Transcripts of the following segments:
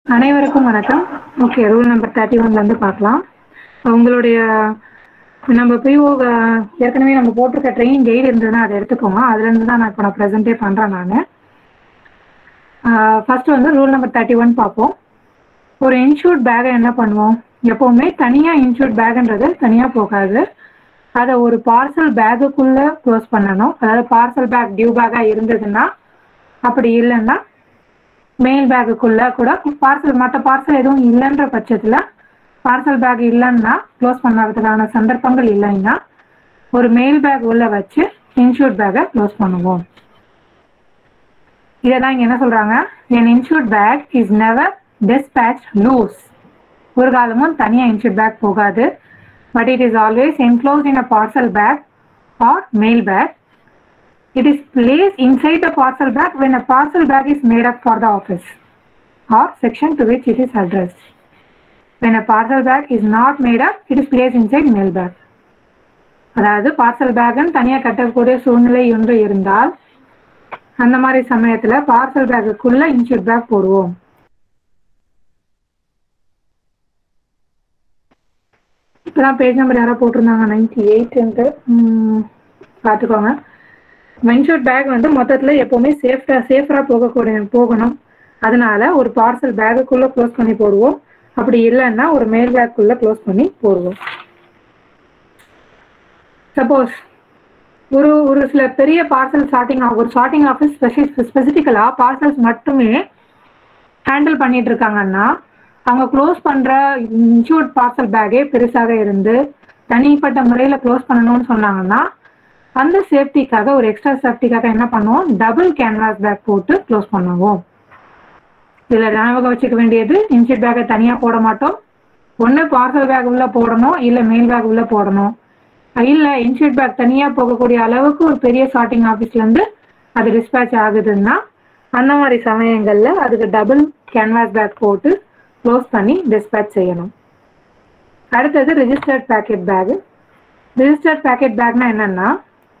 அனைவருக்கும் வணக்கம் okay rule number thirty ஒன்லேருந்து பார்க்கலாம் உங்களுடைய நம்ம பிஓ ஏற்கனவே நம்ம போட்டிருக்க ட்ரெயின் கைடு இருந்ததுன்னா அதை எடுத்துக்கோங்க அதுலேருந்து தான் நான் இப்போ நான் ப்ரெசென்ட்டே பண்ணுறேன் நான் ஃபர்ஸ்ட் வந்து ரூல் நம்பர் தேர்ட்டி ஒன் பார்ப்போம் ஒரு இன்சூர்ட் பேக்கை என்ன பண்ணுவோம் எப்போவுமே தனியாக இன்சூர்ட் பேக்குன்றது தனியாக போகாது அதை ஒரு பார்சல் பேக்குக்குள்ளே க்ளோஸ் பண்ணணும் அதாவது பார்சல் பேக் டியூ பேக்காக இருந்ததுன்னா அப்படி இல்லைன்னா மெயில் பேக்குக்குள்ள கூட பார்சல் மற்ற பார்சல் எதுவும் இல்லைன்ற பட்சத்தில் பார்சல் பேக் இல்லைன்னா க்ளோஸ் பண்ணறதுக்கான சந்தர்ப்பங்கள் இல்லைன்னா ஒரு மெயில் பேக் உள்ள வச்சு இன்சூர்ட் பேக்கை க்ளோஸ் பண்ணுவோம் இதை தான் இங்கே என்ன சொல்கிறாங்க an insured bag is never dispatch loose ஒரு காலமும் தனியாக இன்சூர்ட் பேக் போகாது but it is always enclose in a parcel bag or mail bag It is placed inside the parcel bag when a parcel bag is made up for the office or section to which it is addressed. When a parcel bag is not made up, it is placed inside mail bag. அதாவது parcel பேக்குன்னு தனியாக கட்டக்கூடிய சூழ்நிலை ஒன்று இருந்தால் அந்த மாதிரி சமயத்தில் பார்சல் பேக்குக்குள்ள இன்சூர் பேக் போடுவோம் இப்போதான் பேஜ் நம்பர் யாரோ போட்டிருந்தாங்க நைன்டி எயிட்ன்ட்டு பார்த்துக்கோங்க மென்ஷூட் பேக் வந்து மொத்தத்தில் எப்போவுமே சேஃப்டாக சேஃபராக போகக்கூடிய போகணும் அதனால ஒரு பார்சல் பேக்குக்குள்ளே க்ளோஸ் பண்ணி போடுவோம் அப்படி இல்லைன்னா ஒரு மேல் பேக்குள்ளே க்ளோஸ் பண்ணி போடுவோம் சப்போஸ் ஒரு ஒரு சில பெரிய பார்சல் சார்ட்டிங் ஒரு சார்ட்டிங் ஆஃபீஸ் ஸ்பெஷி ஸ்பெசிஃபிக்கலாக பார்சல்ஸ் மட்டுமே ஹேண்டில் பண்ணிட்டு இருக்காங்கன்னா அவங்க க்ளோஸ் பண்ணுற இன்சூர்ட் பார்சல் பேக்கே பெருசாக இருந்து தனிப்பட்ட முறையில் க்ளோஸ் பண்ணணும்னு சொன்னாங்கன்னா அந்த சேஃப்டிக்காக ஒரு எக்ஸ்ட்ரா சேஃப்டிக்காக என்ன பண்ணுவோம் டபுள் கேன்வாஸ் பேக் போட்டு க்ளோஸ் பண்ணுவோம் இதில் ஞாபகம் வச்சுக்க வேண்டியது இன்சீட் பேக்கை தனியாக போட மாட்டோம் ஒன்று பார்சல் பேக் உள்ள போடணும் இல்லை மெயில் பேக் உள்ள போடணும் இல்லை இன்சீட் பேக் தனியாக போகக்கூடிய அளவுக்கு ஒரு பெரிய சார்ட்டிங் ஆஃபீஸ்லேருந்து அது டிஸ்பேச் ஆகுதுன்னா அந்த மாதிரி சமயங்களில் அதுக்கு டபுள் கேன்வாஸ் பேக் போட்டு க்ளோஸ் பண்ணி டிஸ்பேச் செய்யணும் அடுத்தது registered packet bag registered packet பேக்னா என்னன்னா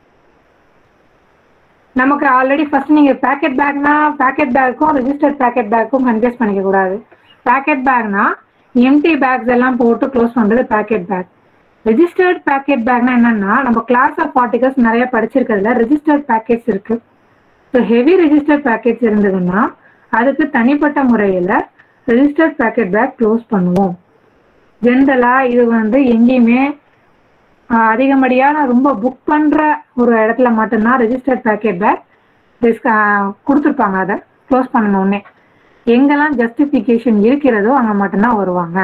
நமக்கு ஆல்ரெடி ஃபர்ஸ்ட் நீங்க பேக்கெட் பேக்னா பேக்கெட் பேக்கும் ரிஜிஸ்டர்ட் பேக்கெட் பேக்கும் கன்ஃபியூஸ் பண்ணிக்க கூடாது பேக்கெட் பேக்னா எம்டி பேக்ஸ் எல்லாம் போட்டு க்ளோஸ் பண்றது பேக்கெட் பேக் ரெஜிஸ்டர்ட் பேக்கெட் பேக்னா என்னன்னா நம்ம கிளாஸ் ஆஃப் பார்ட்டிகல்ஸ் நிறைய படிச்சிருக்கிறதுல ரெஜிஸ்டர்ட் பேக்கெட்ஸ் இருக்கு ஸோ ஹெவி ரெஜிஸ்டர்ட் பேக்கெட்ஸ் இருந்ததுன்னா அதுக்கு தனிப்பட்ட முறையில் ரெஜிஸ்டர்ட் பேக்கெட் பேக் க்ளோஸ் பண்ணுவோம் ஜென்ரலாக இது வந்து எங்கேயுமே அதிகப்படியாக ரொம்ப புக் பண்ணுற ஒரு இடத்துல மட்டும்தான் ரெஜிஸ்டர்ட் பேக்கெட் பேக் டிஸ்க கொடுத்துருப்பாங்க அதை க்ளோஸ் பண்ணணுன்னே எங்கெல்லாம் ஜஸ்டிஃபிகேஷன் இருக்கிறதோ அங்கே மட்டும்தான் வருவாங்க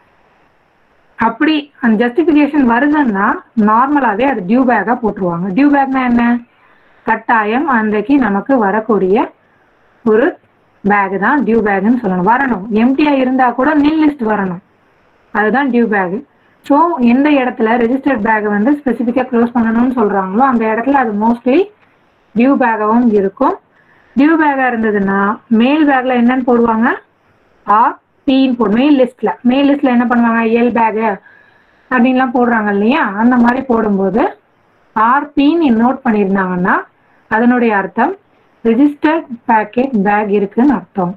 அப்படி அந்த ஜஸ்டிஃபிகேஷன் வருதுன்னா நார்மலாகவே அது டியூ பேக்காக போட்டுருவாங்க டியூ பேக்னா என்ன கட்டாயம் அன்றைக்கு நமக்கு வரக்கூடிய ஒரு பேக் தான் டியூ பேக்னு சொல்லணும் வரணும் எம்டியாக இருந்தால் கூட நில் லிஸ்ட் வரணும் அதுதான் டியூ பேகு ஸோ எந்த இடத்துல ரெஜிஸ்டர்ட் பேக்கை வந்து ஸ்பெசிஃபிக்காக க்ளோஸ் பண்ணணும்னு சொல்கிறாங்களோ அந்த இடத்துல அது மோஸ்ட்லி டியூ பேக்காகவும் இருக்கும் டியூ பேக்காக இருந்ததுன்னா மெயில் பேக்கில் என்னன்னு போடுவாங்க ஆர் பின்னு போடு மெயில் லிஸ்ட்டில் மெயில் லிஸ்ட்டில் என்ன பண்ணுவாங்க எல் பேகு அப்படின்லாம் போடுறாங்க இல்லையா அந்த மாதிரி போடும்போது ஆர் பின்னு நோட் பண்ணியிருந்தாங்கன்னா அதனுடைய அர்த்தம் ரிஜிஸ்டர்ட் பேக்கெட் பேக் இருக்குன்னு அர்த்தம்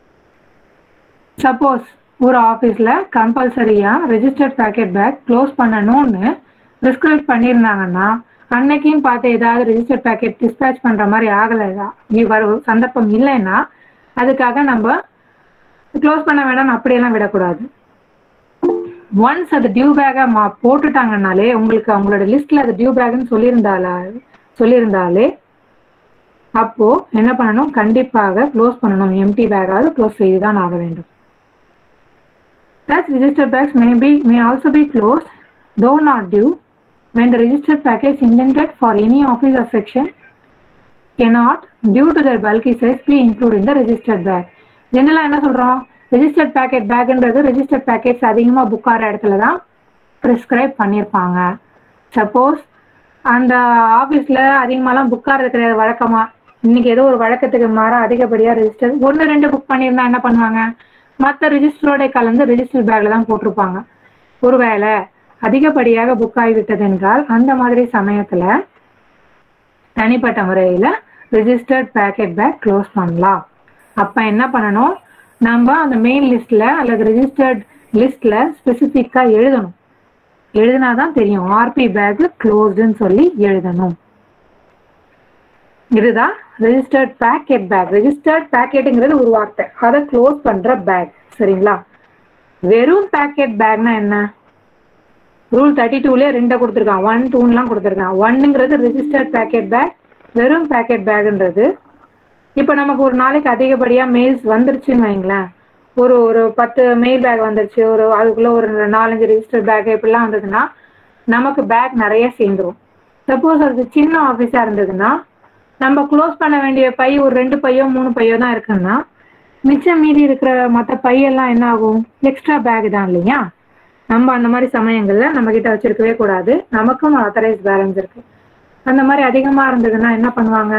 சப்போஸ் ஒரு ஆஃபீஸில் கம்பல்சரியாக ரெஜிஸ்டர்ட் பேக்கெட் பேக் க்ளோஸ் பண்ணணும்னு ப்ரிஸ்கிரைப் பண்ணியிருந்தாங்கன்னா அன்னைக்கும் பார்த்து ஏதாவது ரெஜிஸ்டர்ட் பேக்கெட் டிஸ்பேச் பண்ணுற மாதிரி ஆகலை வரும் சந்தர்ப்பம் இல்லைன்னா அதுக்காக நம்ம க்ளோஸ் பண்ண வேண்டாம் அப்படியெல்லாம் விடக்கூடாது ஒன்ஸ் அது டியூ பேக்காக மா போட்டுட்டாங்கனாலே உங்களுக்கு அவங்களோட லிஸ்ட்டில் அது டியூ பேக்னு சொல்லியிருந்தாலா சொல்லியிருந்தாலே அப்போ என்ன பண்ணணும் கண்டிப்பாக க்ளோஸ் பண்ணணும் எம்டி பேக்காவது க்ளோஸ் செய்து தான் ஆக வேண்டும் Such registered bags may be may also be closed, though not due, when the registered package intended for any office or section cannot, due to their bulky size, be included in the registered bag. ஜெனரலாக என்ன சொல்கிறோம் registered packet பேக்ன்றது registered packets அதிகமாக book ஆகிற இடத்துல தான் prescribe பண்ணியிருப்பாங்க suppose அந்த ஆஃபீஸில் அதிகமாகலாம் புக் ஆகிறது கிடையாது வழக்கமாக இன்னைக்கு ஏதோ ஒரு வழக்கத்துக்கு மாற அதிகப்படியாக ரெஜிஸ்டர் ஒன்று ரெண்டு புக் பண்ணியிருந்தா என்ன பண்ணுவாங்க மற்ற ரிஜிஸ்டரோட கலந்து ரெஜிஸ்டர் பேக்ல தான் போட்டிருப்பாங்க ஒருவேளை அதிகப்படியாக புக் ஆகிவிட்டது என்றால் அந்த மாதிரி சமயத்துல தனிப்பட்ட முறையில் ரிஜிஸ்டர்ட் பேக்கெட் பேக் க்ளோஸ் பண்ணலாம் அப்போ என்ன பண்ணணும் நம்ம அந்த மெயின் லிஸ்ட்ல அல்லது ரெஜிஸ்டர்ட் லிஸ்ட்ல ஸ்பெசிஃபிக்கா எழுதணும் எழுதினாதான் தெரியும் ஆர்பி பேக் க்ளோஸ்டுன்னு சொல்லி எழுதணும் இதுதான் ரெஜிஸ்டர்ட் பேக்கெட் பேக் ரெஜிஸ்டர்ட் பேக்கெட்டுங்கிறது ஒரு வார்த்தை அதை க்ளோஸ் பண்ற பேக் சரிங்களா வெறும் பேக்கெட் பேக்னா என்ன ரூல் தேர்ட்டி டூலேயே ரெண்டை கொடுத்துருக்கான் ஒன் டூன்லாம் கொடுத்துருக்கான் ஒன்னுங்கிறது ரெஜிஸ்டர்ட் பேக்கெட் பேக் வெறும் பேக்கெட் பேக்ன்றது இப்போ நமக்கு ஒரு நாளைக்கு அதிகப்படியாக மெயில்ஸ் வந்துருச்சுன்னு வைங்களேன் ஒரு ஒரு பத்து மெயில் பேக் வந்துருச்சு ஒரு அதுக்குள்ள ஒரு நாலஞ்சு ரெஜிஸ்டர் பேக் இப்படிலாம் வந்ததுன்னா நமக்கு பேக் நிறைய சேர்ந்துரும் சப்போஸ் அது சின்ன ஆஃபீஸாக இருந்ததுன்னா நம்ம க்ளோஸ் பண்ண வேண்டிய பை ஒரு ரெண்டு பையோ மூணு பையோ தான் இருக்குன்னா மிச்சம் மீதி இருக்கிற மற்ற பையெல்லாம் என்ன ஆகும் எக்ஸ்ட்ரா பேக் தான் இல்லையா நம்ம அந்த மாதிரி சமயங்களில் நம்ம கிட்ட வச்சிருக்கவே கூடாது நமக்கும் ஆத்தரைஸ் பேலன்ஸ் இருக்கு அந்த மாதிரி அதிகமா இருந்ததுன்னா என்ன பண்ணுவாங்க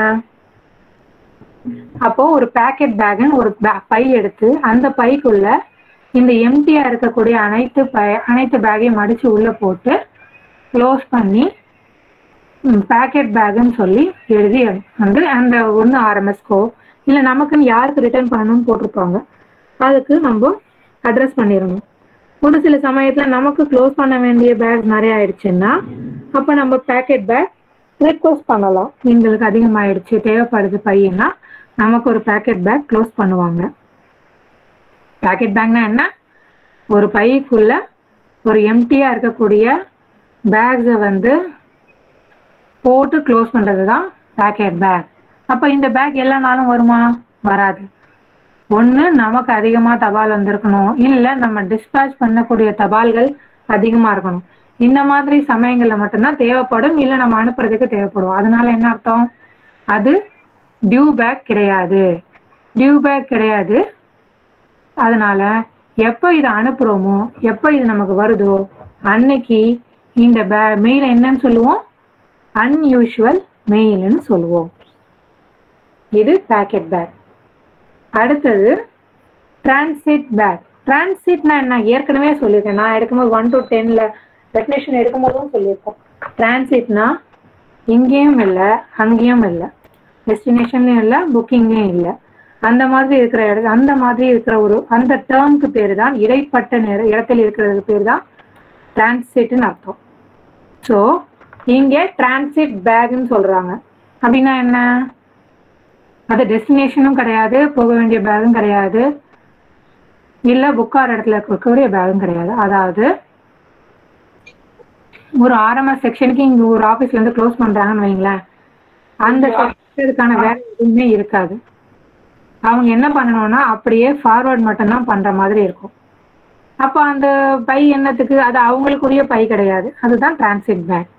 அப்போ ஒரு பேக்கெட் பேக்னு ஒரு bag- பை எடுத்து அந்த பைக்குள்ள இந்த எம்டியா இருக்கக்கூடிய அனைத்து பை அனைத்து பேக்கையும் மடிச்சு உள்ள போட்டு க்ளோஸ் பண்ணி பேக்கெட் பேக்குன்னு சொல்லி எழுதி வந்து அந்த ஒன்று ஆர்எம்எஸ்க்கோ இல்லை நமக்குன்னு யாருக்கு ரிட்டர்ன் பண்ணணும்னு போட்டிருப்பாங்க அதுக்கு நம்ம அட்ரஸ் பண்ணிடணும் ஒரு சில சமயத்தில் நமக்கு க்ளோஸ் பண்ண வேண்டிய பேக் நிறைய ஆயிடுச்சுன்னா அப்போ நம்ம பேக்கெட் பேக் ரிக்வஸ்ட் பண்ணலாம் எங்களுக்கு அதிகமாயிடுச்சு தேவைப்படுது பையனா நமக்கு ஒரு பேக்கெட் பேக் க்ளோஸ் பண்ணுவாங்க பேக்கெட் பேக்னா என்ன ஒரு பைக்குள்ள ஒரு எம்டியா இருக்கக்கூடிய பேக்ஸை வந்து போட்டு க்ளோஸ் பண்றது தான் பேக்கெட் பேக் அப்போ இந்த பேக் எல்லா நாளும் வருமா வராது ஒன்று நமக்கு அதிகமாக தபால் வந்திருக்கணும் இல்லை நம்ம டிஸ்பேச் பண்ணக்கூடிய தபால்கள் அதிகமாக இருக்கணும் இந்த மாதிரி சமயங்களில் மட்டும்தான் தேவைப்படும் இல்லை நம்ம அனுப்புறதுக்கு தேவைப்படும் அதனால என்ன அர்த்தம் அது டியூ பேக் கிடையாது டியூ பேக் கிடையாது அதனால எப்போ இதை அனுப்புகிறோமோ எப்போ இது நமக்கு வருதோ அன்னைக்கு இந்த பே மெயில் என்னன்னு சொல்லுவோம் அன்யூஷுவல் மெயில்னு சொல்லுவோம் இது பேக்கெட் பேக் அடுத்தது டிரான்சிட் பேக் டிரான்சிட்னா என்ன ஏற்கனவே சொல்லியிருக்கேன் நான் எடுக்கும்போது ஒன் டு டென்ல டெஃபினேஷன் எடுக்கும்போதும் சொல்லியிருக்கேன் டிரான்சிட்னா இங்கேயும் இல்லை அங்கேயும் இல்லை டெஸ்டினேஷன்லையும் இல்லை புக்கிங்லேயும் இல்லை அந்த மாதிரி இருக்கிற இடம் அந்த மாதிரி இருக்கிற ஒரு அந்த டேர்முக்கு பேர் தான் இடைப்பட்ட நேர இடத்தில் இருக்கிறதுக்கு பேர் தான் டிரான்சிட்னு அர்த்தம் ஸோ இங்கே டிரான்சிட் பேக்னு சொல்றாங்க அப்படின்னா என்ன அது டெஸ்டினேஷனும் கிடையாது போக வேண்டிய பேகும் கிடையாது இல்ல புக்கார் இடத்துல இருக்கக்கூடிய பேகும் கிடையாது அதாவது ஒரு ஆர்எம்எஸ் செக்ஷனுக்கு இங்க ஒரு ஆபீஸ்ல இருந்து க்ளோஸ் பண்றாங்கன்னு வைங்களேன் அந்த செக்ஷனுக்கான வேலை எதுவுமே இருக்காது அவங்க என்ன பண்ணணும்னா அப்படியே ஃபார்வர்ட் மட்டும்தான் பண்ற மாதிரி இருக்கும் அப்ப அந்த பை என்னத்துக்கு அது அவங்களுக்குரிய பை கிடையாது அதுதான் டிரான்சிட் பேக்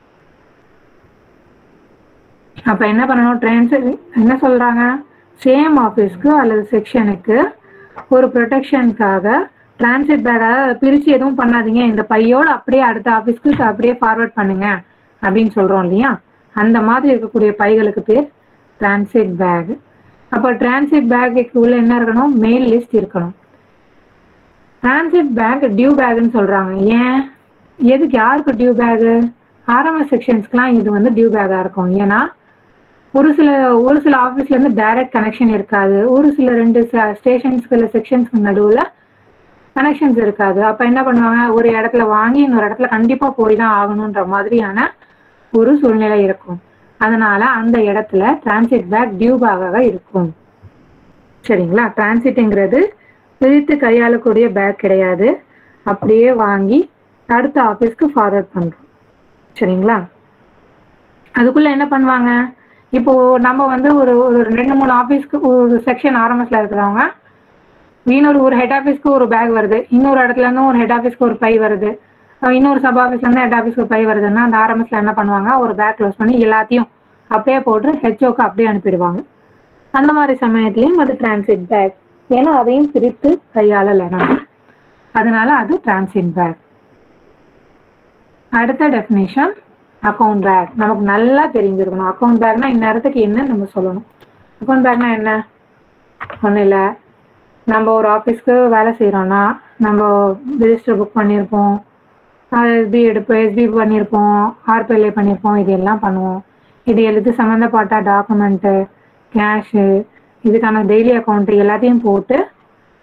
அப்ப என்ன பண்ணணும் டிரான்சிட் என்ன சொல்றாங்க சேம் ஆஃபீஸ்க்கு அல்லது செக்ஷனுக்கு ஒரு ப்ரொடெக்ஷனுக்காக டிரான்சிட் பேக் அதாவது பிரிச்சு எதுவும் பண்ணாதீங்க இந்த பையோட அப்படியே அடுத்த ஆஃபீஸ்க்கு அப்படியே ஃபார்வர்ட் பண்ணுங்க அப்படின்னு சொல்றோம் இல்லையா அந்த மாதிரி இருக்கக்கூடிய பைகளுக்கு பேர் டிரான்சிட் பேக் அப்போ டிரான்சிட் பேக்கு உள்ள என்ன இருக்கணும் மெயில் லிஸ்ட் இருக்கணும் டிரான்சிட் பேக் டியூ பேக்னு சொல்றாங்க ஏன் எதுக்கு யாருக்கு டியூ பேக் ஆர்எம்எஸ் செக்ஷன்ஸ்க்குலாம் இது வந்து டியூ பேக்கா இருக்கும் ஏன்னா ஒரு சில ஒரு சில ஆஃபீஸ்ல இருந்து டைரக்ட் கனெக்ஷன் இருக்காது ஒரு சில ரெண்டு ஸ்டேஷன்ஸ்க்கு இல்லை செக்ஷன்ஸ்க்கு நடுவில் கனெக்ஷன்ஸ் இருக்காது அப்ப என்ன பண்ணுவாங்க ஒரு இடத்துல வாங்கி இன்னொரு இடத்துல கண்டிப்பா போய் தான் ஆகணுன்ற மாதிரியான ஒரு சூழ்நிலை இருக்கும் அதனால அந்த இடத்துல டிரான்சிட் பேக் டியூ பேக்காக இருக்கும் சரிங்களா டிரான்சிட்ங்கிறது பிரித்து கையாளக்கூடிய பேக் கிடையாது அப்படியே வாங்கி அடுத்த ஆஃபீஸ்க்கு ஃபார்வர்ட் பண்றோம் சரிங்களா அதுக்குள்ள என்ன பண்ணுவாங்க இப்போ நம்ம வந்து ஒரு ஒரு ரெண்டு மூணு ஆஃபீஸ்க்கு ஒரு செக்ஷன் ஆர்எம்எஸ்ல இருக்கிறவங்க இன்னொரு ஒரு ஹெட் ஆஃபீஸ்க்கு ஒரு பேக் வருது இன்னொரு இடத்துல இருந்து ஒரு ஹெட் ஆஃபீஸ்க்கு ஒரு பை வருது அஹ் இன்னொரு சப் ஆஃபீஸ்ல இருந்து ஹெட் ஆஃபீஸ்க்கு ஒரு பை வருதுன்னா அந்த ஆர்எம்எஸ்ல என்ன பண்ணுவாங்க ஒரு பேக் க்ளோஸ் பண்ணி எல்லாத்தையும் அப்படியே போட்டு ஹெச்ஓக்கு அப்படியே அனுப்பிடுவாங்க அந்த மாதிரி சமயத்துலயும் அது டிரான்சிட் பேக் ஏன்னா அதையும் பிரித்து கையாளல நம்ம அதனால அது டிரான்சிட் பேக் அடுத்த டெஃபினேஷன் அக்கௌண்ட் பேக் நமக்கு நல்லா தெரிஞ்சிருக்கணும் அக்கௌண்ட் பேக்னா இந்நேரத்துக்கு என்ன நம்ம சொல்லணும் அக்கௌண்ட் பேக்னா என்ன ஒன்றும் இல்லை நம்ம ஒரு ஆஃபீஸ்க்கு வேலை செய்கிறோன்னா நம்ம ரெஜிஸ்டர் புக் பண்ணியிருப்போம் எஸ்பி எடுப்போம் எஸ்பி பண்ணியிருப்போம் ஆர்பிஎல்ஏ பண்ணியிருப்போம் இது எல்லாம் பண்ணுவோம் இது எழுது சம்மந்தப்பட்ட டாக்குமெண்ட்டு கேஷு இதுக்கான டெய்லி அக்கௌண்ட்டு எல்லாத்தையும் போட்டு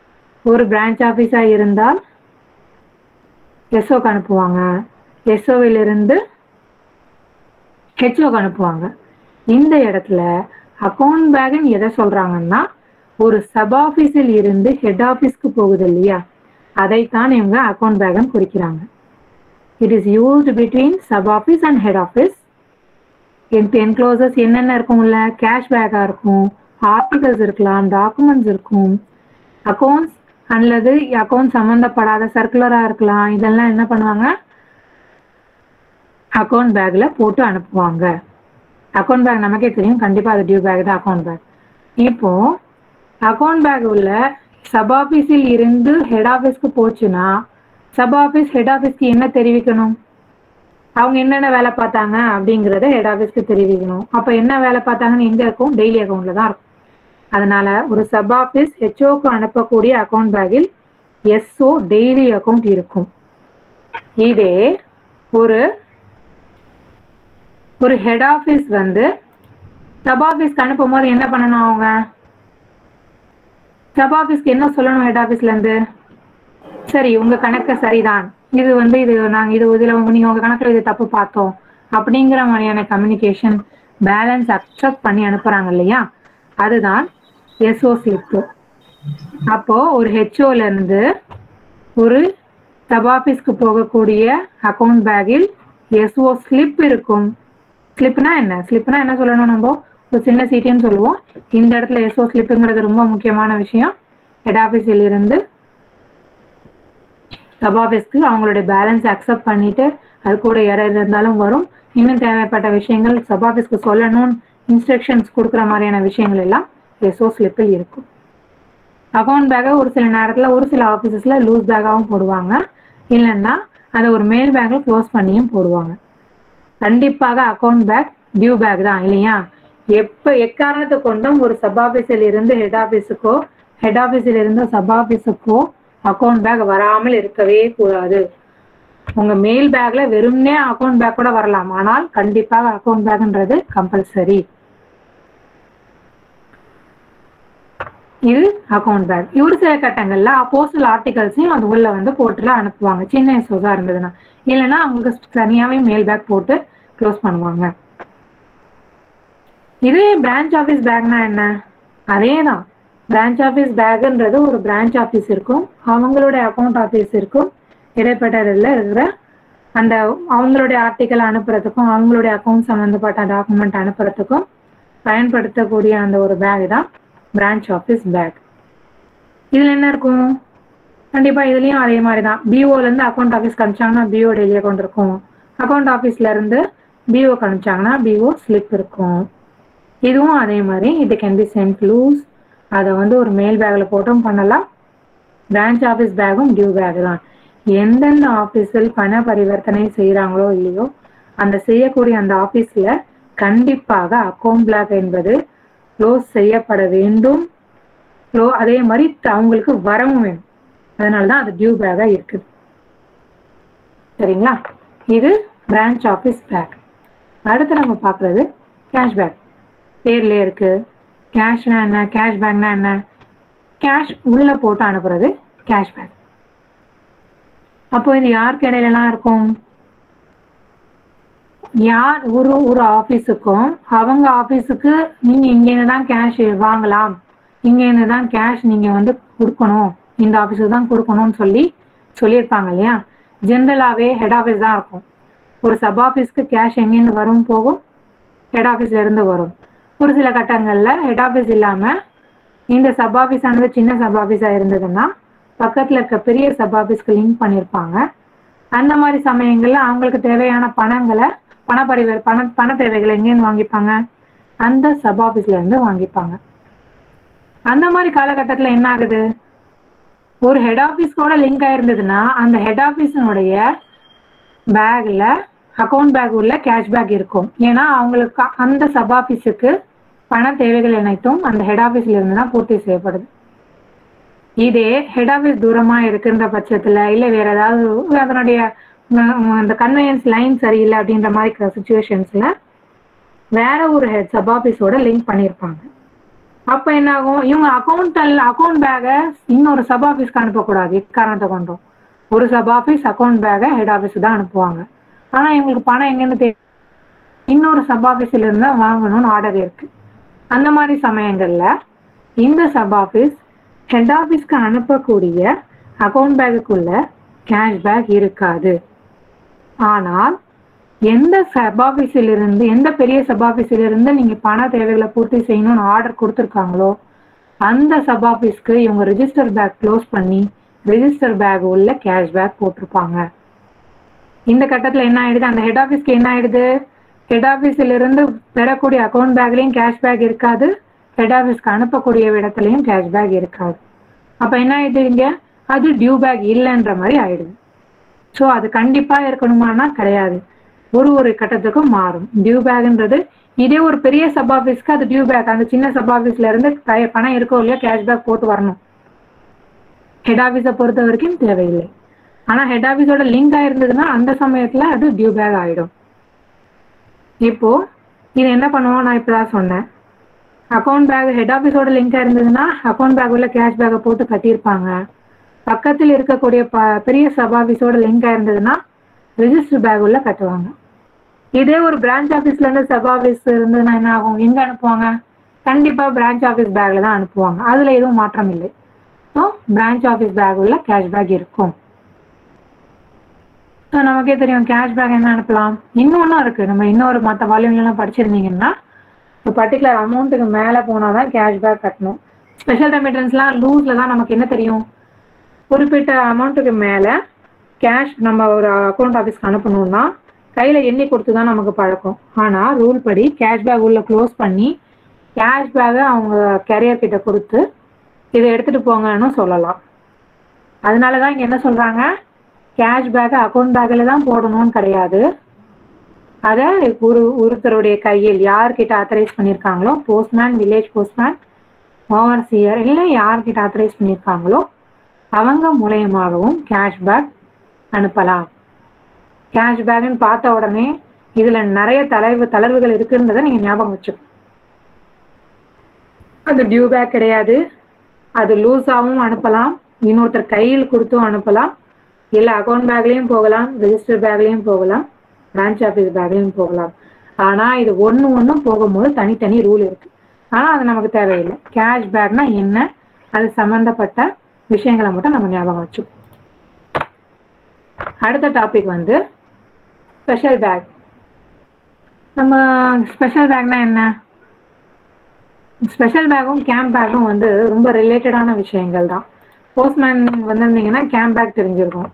ஒரு பிரான்ச் ஆஃபீஸா இருந்தால் எஸ்ஓக்கு அனுப்புவாங்க எஸ்ஓவில் இருந்து ஹெச்ஓக்கு அனுப்புவாங்க இந்த இடத்துல அக்கௌண்ட் பேக்னு எதை சொல்றாங்கன்னா ஒரு சப் ஆஃபீஸில் இருந்து ஹெட் ஆஃபீஸ்க்கு போகுது இல்லையா அதைத்தான் இவங்க அக்கௌண்ட் பேக்னு குறிக்கிறாங்க it is used between sub office and head office encloses என்னென்ன இருக்கும்ல கேஷ் பேக்கா இருக்கும் ஆர்டிகல்ஸ் இருக்கலாம் டாக்குமெண்ட்ஸ் இருக்கும் அக்கௌண்ட்ஸ் அல்லது அக்கௌண்ட் சம்மந்தப்படாத சர்க்குலரா இருக்கலாம் இதெல்லாம் என்ன பண்ணுவாங்க அக்கௌண்ட் பேக்ல போட்டு அனுப்புவாங்க அக்கௌண்ட் பேக் நமக்கே தெரியும் கண்டிப்பா அது டியூ பேக் தான் அக்கௌண்ட் பேக் இப்போ அக்கௌண்ட் பேக் உள்ள சப் ஆஃபீஸில் இருந்து ஹெட் ஆஃபீஸ்க்கு போச்சுன்னா சப் ஆஃபீஸ் ஹெட் ஆஃபீஸ்க்கு என்ன தெரிவிக்கணும் அவங்க என்னென்ன வேலை பார்த்தாங்க அப்படிங்கிறத ஹெட் ஆஃபீஸ்க்கு தெரிவிக்கணும் அப்போ என்ன வேலை பார்த்தாங்கன்னு எங்க இருக்கும் டெய்லி அக்கௌண்ட்ல தான் இருக்கும் அதனால ஒரு சப் ஆஃபீஸ் ஹெச்ஓக்கு அனுப்பக்கூடிய அக்கௌண்ட் பேக்கில் எஸ்ஓ டெய்லி அக்கௌண்ட் இருக்கும் இதே ஒரு ஒரு ஹெட் ஆஃபீஸ் வந்து சப் ஆஃபீஸ்க்கு அனுப்பும் போது என்ன பண்ணணும் அவங்க சப் ஆஃபீஸ்க்கு என்ன சொல்லணும் ஹெட் ஆஃபீஸ்ல இருந்து சரி உங்க கணக்கு சரிதான் இது வந்து இது நாங்க இது இதுல உங்க- நீங்க உங்க கணக்குல இது தப்பு பார்த்தோம் அப்படிங்கிற மாதிரியான கம்யூனிகேஷன் பேலன்ஸ் அக்செப்ட் பண்ணி அனுப்புறாங்க இல்லையா அதுதான் எஸ்ஓ ஸ்லிப்பு அப்போ ஒரு ஹெச்ஓல இருந்து ஒரு சப் ஆஃபீஸ்க்கு போகக்கூடிய அக்கவுண்ட் பேக்கில் எஸ்ஓ ஸ்லிப் இருக்கும் ஸ்லிப்னா என்ன ஸ்லிப்னா என்ன சொல்லணும் நம்ம ஒரு சின்ன சீட்டின்னு சொல்லுவோம் இந்த இடத்துல எஸ்ஓ ஸ்லிப்புங்கிறது ரொம்ப முக்கியமான விஷயம் ஹெட் ஆஃபீஸில் இருந்து சப் ஆஃபீஸ்க்கு அவங்களுடைய பேலன்ஸ் அக்செப்ட் பண்ணிட்டு அது கூட எரர் இருந்தாலும் வரும் இன்னும் தேவைப்பட்ட விஷயங்கள் சப் ஆஃபீஸ்க்கு சொல்லணும்னு இன்ஸ்ட்ரக்ஷன்ஸ் கொடுக்குற மாதிரியான விஷயங்கள் எல்லாம் எஸ்ஓ ஸ்லிப்பில் இருக்கும் அக்கௌண்ட் பேக்கை ஒரு சில நேரத்தில் ஒரு சில ஆஃபீஸஸில் லூஸ் பேக்காகவும் போடுவாங்க இல்லைன்னா அதை ஒரு மேல் பேக்கில் க்ளோஸ் பண்ணியும் போடுவாங்க கண்டிப்பாக அக்கௌண்ட் பேக் டியூ பேக் தான் இல்லையா எப்ப எக்காரணத்தை கொண்டும் ஒரு சப் ஆபீஸில் இருந்து ஹெட் ஆபீஸுக்கோ ஹெட் ஆபீஸில் இருந்து சப் ஆபீஸுக்கோ அக்கௌண்ட் பேக் வராமல் இருக்கவே கூடாது உங்க மெயில் பேக்ல வெறும்னே அக்கௌண்ட் பேக் கூட வரலாம் ஆனால் கண்டிப்பாக அக்கௌண்ட் பேக்ன்றது கம்பல்சரி இது அக்கௌண்ட் பேக் ஒரு சில கட்டங்கள்ல போஸ்டல் ஆர்டிகல்ஸையும் அது உள்ள வந்து போட்டுல அனுப்புவாங்க சின்ன எஸ்ஓஸா இருந்ததுன்னா இல்லைன்னா அவங்களுக்கு தனியாவே மெயில் பேக் போட்டு க்ளோஸ் பண்ணுவாங்க இதே பிரான்ச் ஆஃபீஸ் பேக்னா என்ன அதே தான் பிரான்ச் ஆஃபீஸ் பேக்ன்றது ஒரு பிரான்ச் ஆஃபீஸ் இருக்கும் அவங்களுடைய அக்கௌண்ட் ஆஃபீஸ் இருக்கும் இடைப்பட்டதில் இருக்கிற அந்த அவங்களுடைய ஆர்டிக்கல் அனுப்புறதுக்கும் அவங்களுடைய அக்கௌண்ட் சம்மந்தப்பட்ட டாக்குமெண்ட் அனுப்புறதுக்கும் பயன்படுத்தக்கூடிய அந்த ஒரு பேக் தான் பிரான்ச் ஆஃபீஸ் பேக் இதில் என்ன இருக்கும் கண்டிப்பாக இதுலேயும் அதே மாதிரி தான் பிஓலேருந்து அக்கௌண்ட் ஆஃபீஸ் அனுப்பிச்சாங்கன்னா பிஓ டெய்லி அக்கௌண்ட் இருக்கும் அக்கௌண்ட் ஆஃபீஸ்லேருந்து பிஓ அனுப்பிச்சாங்கன்னா பிஓ ஸ்லிப் இருக்கும் இதுவும் அதே மாதிரி இது கேன் பி சென்ட் லூஸ் அதை வந்து ஒரு மேல் பேக்கில் போட்டும் பண்ணலாம் பிரான்ச் ஆஃபீஸ் பேக்கும் டியூ பேக் தான் எந்தெந்த ஆஃபீஸில் பண பரிவர்த்தனை செய்கிறாங்களோ இல்லையோ அந்த செய்யக்கூடிய அந்த ஆஃபீஸில் கண்டிப்பாக அக்கௌண்ட் பிளாக் என்பது க்ளோஸ் செய்யப்பட வேண்டும் க்ளோ அதே மாதிரி த- அவங்களுக்கு வரவும் வேணும் அதனால தான் அது டியூ பேக்காக இருக்குது சரிங்களா இது பிரான்ச் ஆஃபீஸ் பேக் அடுத்து நம்ம பார்க்குறது கேஷ் பேக் பேர்லேயே இருக்கு கேஷ்னா என்ன கேஷ் பேக்னா என்ன கேஷ் உள்ள போட்டு அனுப்புறது கேஷ் பேக் அப்போ இது யாருக்கு இடையிலலாம் இருக்கும் யார் ஒரு ஒரு ஆஃபீஸுக்கும் அவங்க ஆஃபீஸுக்கு நீங்க இங்கேருந்து தான் கேஷ் வாங்கலாம் இங்கேருந்து தான் கேஷ் நீங்க வந்து கொடுக்கணும் இந்த ஆஃபீஸுக்கு தான் கொடுக்கணும்னு சொல்லி சொல்லியிருப்பாங்க இல்லையா ஜென்ரலாகவே ஹெட் ஆஃபீஸ் தான் இருக்கும் ஒரு சப் ஆஃபீஸ்க்கு கேஷ் எங்கேருந்து வரும் போகும் ஹெட் ஆஃபீஸ்ல இருந்து வரும் ஒரு சில கட்டங்கள்ல ஹெட் ஆஃபீஸ் இல்லாம இந்த சப் ஆஃபீஸ் ஆனது சின்ன சப் ஆஃபீஸா இருந்ததுன்னா பக்கத்துல இருக்க பெரிய சப் ஆஃபீஸ்க்கு லிங்க் பண்ணியிருப்பாங்க அந்த மாதிரி சமயங்கள்ல அவங்களுக்கு தேவையான பணங்களை பண பரிவர் பண பண தேவைகளை எங்கேருந்து வாங்கிப்பாங்க அந்த சப் ஆஃபீஸ்ல இருந்து வாங்கிப்பாங்க அந்த மாதிரி காலகட்டத்துல என்ன ஆகுது ஒரு ஹெட் ஆஃபீஸ் கூட லிங்க் ஆயிருந்ததுன்னா அந்த ஹெட் ஆஃபீஸினுடைய பேக்ல அக்கௌண்ட் பேக் உள்ள கேஷ் பேக் இருக்கும் ஏன்னா அவங்களுக்கு அந்த சப் ஆஃபீஸுக்கு பண தேவைகள் அனைத்தும் அந்த ஹெட் ஆஃபீஸ்ல இருந்து தான் பூர்த்தி செய்யப்படுது இதே ஹெட் ஆஃபீஸ் தூரமா இருக்குன்ற பட்சத்துல இல்ல வேற ஏதாவது அதனுடைய உம், அந்த கன்வெயன்ஸ் லைன் சரியில்லை அப்படின்ற மாதிரி சுச்சுவேஷன்ஸ்ல வேற ஒரு ஹெட் சப் ஆஃபீஸோட லிங்க் பண்ணியிருப்பாங்க அப்ப என்ன ஆகும் இவங்க அக்கௌண்ட் அக்கௌண்ட் பேக்கை இன்னொரு சப் ஆஃபீஸ்க்கு அனுப்பக்கூடாது எக்காரணத்தை கொண்டோம் ஒரு சப் ஆஃபீஸ் அக்கௌண்ட் பேக்கை ஹெட் ஆஃபீஸ் தான் அனுப்புவாங்க ஆனா இவங்களுக்கு பணம் எங்கன்னு தெரியும் இன்னொரு சப் ஆஃபீஸ்ல இருந்து தான் வாங்கணும்னு ஆர்டர் இருக்கு அந்த மாதிரி சமயங்கள்ல இந்த சப் ஆஃபீஸ் ஹெட் ஆஃபீஸ்க்கு அனுப்பக்கூடிய அக்கௌண்ட் பேக்குக்குள்ள கேஷ்பேக் இருக்காது ஆனால் எந்த சப் ஆஃபீஸில் இருந்து எந்த பெரிய சப் ஆஃபீஸில் இருந்து நீங்க பண தேவைகளை பூர்த்தி செய்யணும்னு ஆர்டர் கொடுத்துருக்காங்களோ அந்த சப் ஆஃபீஸ்க்கு இவங்க ரிஜிஸ்டர் பேக் க்ளோஸ் பண்ணி ரிஜிஸ்டர் பேக் உள்ள கேஷ்பேக் போட்டிருப்பாங்க இந்த கட்டத்துல என்ன ஆயிடுது அந்த ஹெட் ஆஃபீஸ்க்கு என்ன ஆயிடுது ஹெட் ஆஃபீஸில் இருந்து பெறக்கூடிய அக்கௌண்ட் பேக்லயும் கேஷ்பேக் இருக்காது ஹெட் ஆஃபீஸ்க்கு அனுப்பக்கூடிய இடத்துலயும் கேஷ்பேக் இருக்காது அப்ப என்ன ஆயிடுது இங்க அது டியூ பேக் இல்லைன்ற மாதிரி ஆயிடுது ஸோ அது கண்டிப்பா இருக்கணுமானா கிடையாது ஒரு ஒரு கட்டத்துக்கும் மாறும் டியூ பேக்ன்றது இதே ஒரு பெரிய சப் ஆஃபீஸ்க்கு அது டியூ பேக் அந்த சின்ன சப் ஆஃபீஸ்ல இருந்து பய- பணம் இருக்கோ இல்லையா கேஷ்பேக் போட்டு வரணும் ஹெட் ஆஃபீஸை பொறுத்த வரைக்கும் தேவையில்லை ஆனா ஹெட் ஆஃபீஸோட லிங்க் ஆயிருந்ததுன்னா அந்த சமயத்துல அது டியூ பேக் ஆயிடும் இப்போ இது என்ன பண்ணுவோம் நான் இப்பதான் சொன்னேன் அக்கௌண்ட் பேக் ஹெட் ஆஃபீஸோட லிங்க் இருந்ததுன்னா அக்கௌண்ட் பேக் உள்ள கேஷ் பேக்கை போட்டு கட்டியிருப்பாங்க பக்கத்தில் இருக்கக்கூடிய ப- பெரிய சப் ஆஃபீஸோட லிங்க் இருந்ததுன்னா ரெஜிஸ்டர் பேக் உள்ள கட்டுவாங்க இதே ஒரு பிரான்ச் ஆஃபீஸ்ல இருந்து சப் ஆஃபீஸ் இருந்ததுன்னா என்ன ஆகும் எங்க அனுப்புவாங்க கண்டிப்பா பிரான்ச் ஆஃபீஸ் பேக்ல தான் அனுப்புவாங்க அதுல எதுவும் மாற்றம் இல்லை ஸோ பிரான்ச் ஆஃபீஸ் பேக் உள்ள கேஷ் பேக் இருக்கும் ஸோ நமக்கே தெரியும் கேஷ் பேக் என்ன அனுப்பலாம் இன்னொன்னும் இருக்கு நம்ம இன்னொரு மற்ற வால்யூம்லாம் படிச்சிருந்தீங்கன்னா ஒரு பர்டிகுலர் அமௌண்ட்டுக்கு மேலே போனால் தான் கேஷ் பேக் கட்டணும் ஸ்பெஷல் ரெமிட்டன்ஸ்லாம் லூஸில் தான் நமக்கு என்ன தெரியும் குறிப்பிட்ட அமௌண்ட்டுக்கு மேலே கேஷ் நம்ம ஒரு அக்கௌண்ட் ஆஃபீஸ்க்கு அனுப்பணும்னா கையில் எண்ணி கொடுத்து தான் நமக்கு பழக்கம் ஆனால் ரூல் படி கேஷ் பேக் உள்ள க்ளோஸ் பண்ணி கேஷ் பேக்கை அவங்க கேரியர் கிட்ட கொடுத்து இதை எடுத்துட்டு போங்கன்னு சொல்லலாம் அதனால தான் இங்கே என்ன சொல்றாங்க கேஷ் பேக்கை அக்கௌண்ட் பேக்கில் தான் போடணும்னு கிடையாது அதை ஒரு ஒருத்தருடைய கையில் யார்கிட்ட ஆத்தரைஸ் பண்ணியிருக்காங்களோ போஸ்ட்மேன் வில்லேஜ் போஸ்ட்மேன் ஓவர்சியர் இல்லை யார்கிட்ட ஆத்தரைஸ் பண்ணியிருக்காங்களோ அவங்க மூலயமாகவும் கேஷ்பேக் அனுப்பலாம் கேஷ்பேக்னு பார்த்த உடனே இதுல நிறைய தலைவு தளர்வுகள் இருக்குன்றதை நீங்க ஞாபகம் வச்சுக்கணும் அது டியூ பேக் கிடையாது அது லூஸாகவும் அனுப்பலாம் இன்னொருத்தர் கையில் கொடுத்தும் அனுப்பலாம் இல்லை அக்கௌண்ட் பேக்லேயும் போகலாம் ரெஜிஸ்டர் பேக்லேயும் போகலாம் பிரான்ச் ஆஃபீஸ் பேக்லேயும் போகலாம் ஆனால் இது ஒன்று ஒன்றும் போகும்போது தனித்தனி ரூல் இருக்கு ஆனால் அது நமக்கு தேவையில்லை கேஷ் பேக்னா என்ன அது சம்மந்தப்பட்ட விஷயங்களை மட்டும் நம்ம ஞாபகம் வச்சுக்கணும் அடுத்த டாபிக் வந்து ஸ்பெஷல் பேக் நம்ம ஸ்பெஷல் பேக்னா என்ன ஸ்பெஷல் பேக்கும் கேம்ப் பேக்கும் வந்து ரொம்ப ரிலேட்டடான விஷயங்கள் தான் போஸ்ட்மேன் வந்திருந்தீங்கன்னா கேம்ப் பேக் தெரிஞ்சிருக்கும்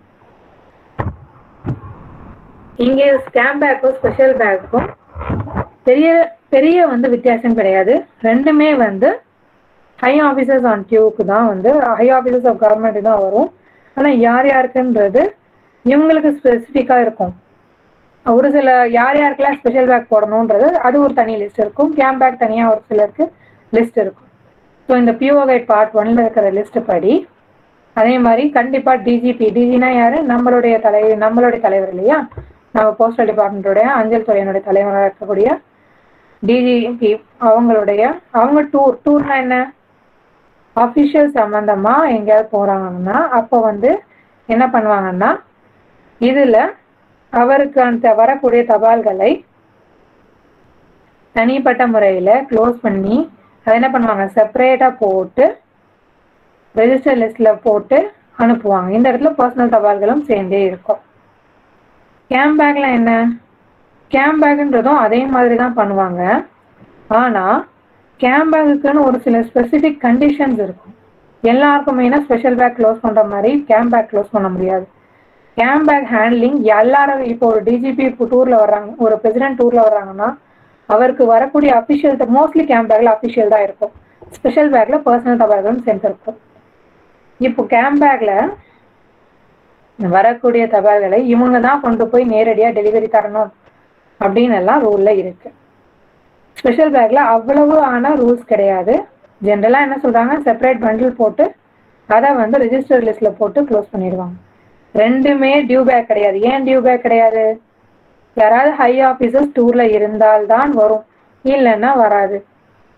இங்கே கேம்ப் பேக்கும் ஸ்பெஷல் பேக்கும் பெரிய பெரிய வந்து வித்தியாசம் கிடையாது ரெண்டுமே வந்து ஹை ஆஃபீஸர்ஸ் ஆன் டியூக்கு தான் வந்து ஹை ஆஃபீஸர்ஸ் ஆஃப் கவர்மெண்ட் தான் வரும் ஆனால் யார் யாருக்குன்றது இவங்களுக்கு ஸ்பெசிஃபிக்காக இருக்கும் ஒரு சில யார் யாருக்கெல்லாம் ஸ்பெஷல் பேக் போடணுன்றது அது ஒரு தனி லிஸ்ட் இருக்கும் கேம்ப் பேக் தனியாக ஒரு சிலருக்கு லிஸ்ட் இருக்கும் ஸோ இந்த பிஓ கைட் பார்ட் ஒன்ல இருக்கிற லிஸ்ட் படி அதே மாதிரி கண்டிப்பாக டிஜிபி டிஜினா யாரு நம்மளுடைய தலை நம்மளுடைய தலைவர் இல்லையா நம்ம போஸ்டல் டிபார்ட்மெண்ட்டோடைய அஞ்சல் துறையினுடைய தலைவராக இருக்கக்கூடிய டிஜிபி அவங்களுடைய அவங்க டூர் டூர்னா என்ன அஃபிஷியல் சம்பந்தமா எங்கேயாவது போறாங்கன்னா அப்போ வந்து என்ன பண்ணுவாங்கன்னா இதுல அவருக்கு அந்த வரக்கூடிய தபால்களை தனிப்பட்ட முறையில க்ளோஸ் பண்ணி அதை என்ன பண்ணுவாங்க செப்பரேட்டா போட்டு ரெஜிஸ்டர் லிஸ்ட்ல போட்டு அனுப்புவாங்க இந்த இடத்துல பர்சனல் தபால்களும் சேர்ந்தே இருக்கும் கேம் பேக்ல என்ன கேம் பேக்ன்றதும் அதே மாதிரி தான் பண்ணுவாங்க ஆனா கேம் பேக்குன்னு ஒரு சில ஸ்பெசிஃபிக் கண்டிஷன்ஸ் இருக்கும் எல்லாருக்குமே ஸ்பெஷல் பேக் க்ளோஸ் பண்ற மாதிரி கேம் பேக் க்ளோஸ் பண்ண முடியாது கேம் பேக் ஹேண்ட்லிங் எல்லாரும் இப்போ ஒரு டிஜிபி இப்போ டூர்ல வர்றாங்க ஒரு பிரசிடென்ட் டூர்ல வர்றாங்கன்னா அவருக்கு வரக்கூடிய அஃபிஷியல் மோஸ்ட்லி கேம் பேக்ல அஃபிஷியல் தான் இருக்கும் ஸ்பெஷல் பேக்ல பர்சனல் தபால்களும் சேர்ந்துருக்கும் இப்போ கேம் பேக்ல வரக்கூடிய தபால்களை இவங்க தான் கொண்டு போய் நேரடியாக டெலிவரி தரணும் அப்படின்னு எல்லாம் ரூல்ல இருக்கு ஸ்பெஷல் பேக்ல அவ்வளவு ஆன ரூல்ஸ் கிடையாது ஜென்ரலா என்ன சொல்றாங்க செப்பரேட் பண்டில் போட்டு அதை வந்து ரெஜிஸ்டர் லிஸ்ட்ல போட்டு க்ளோஸ் பண்ணிடுவாங்க ரெண்டுமே டியூ பேக் கிடையாது ஏன் டியூ பேக் கிடையாது யாராவது ஹை ஆஃபீஸர்ஸ் டூர்ல இருந்தால்தான் வரும் இல்லைன்னா வராது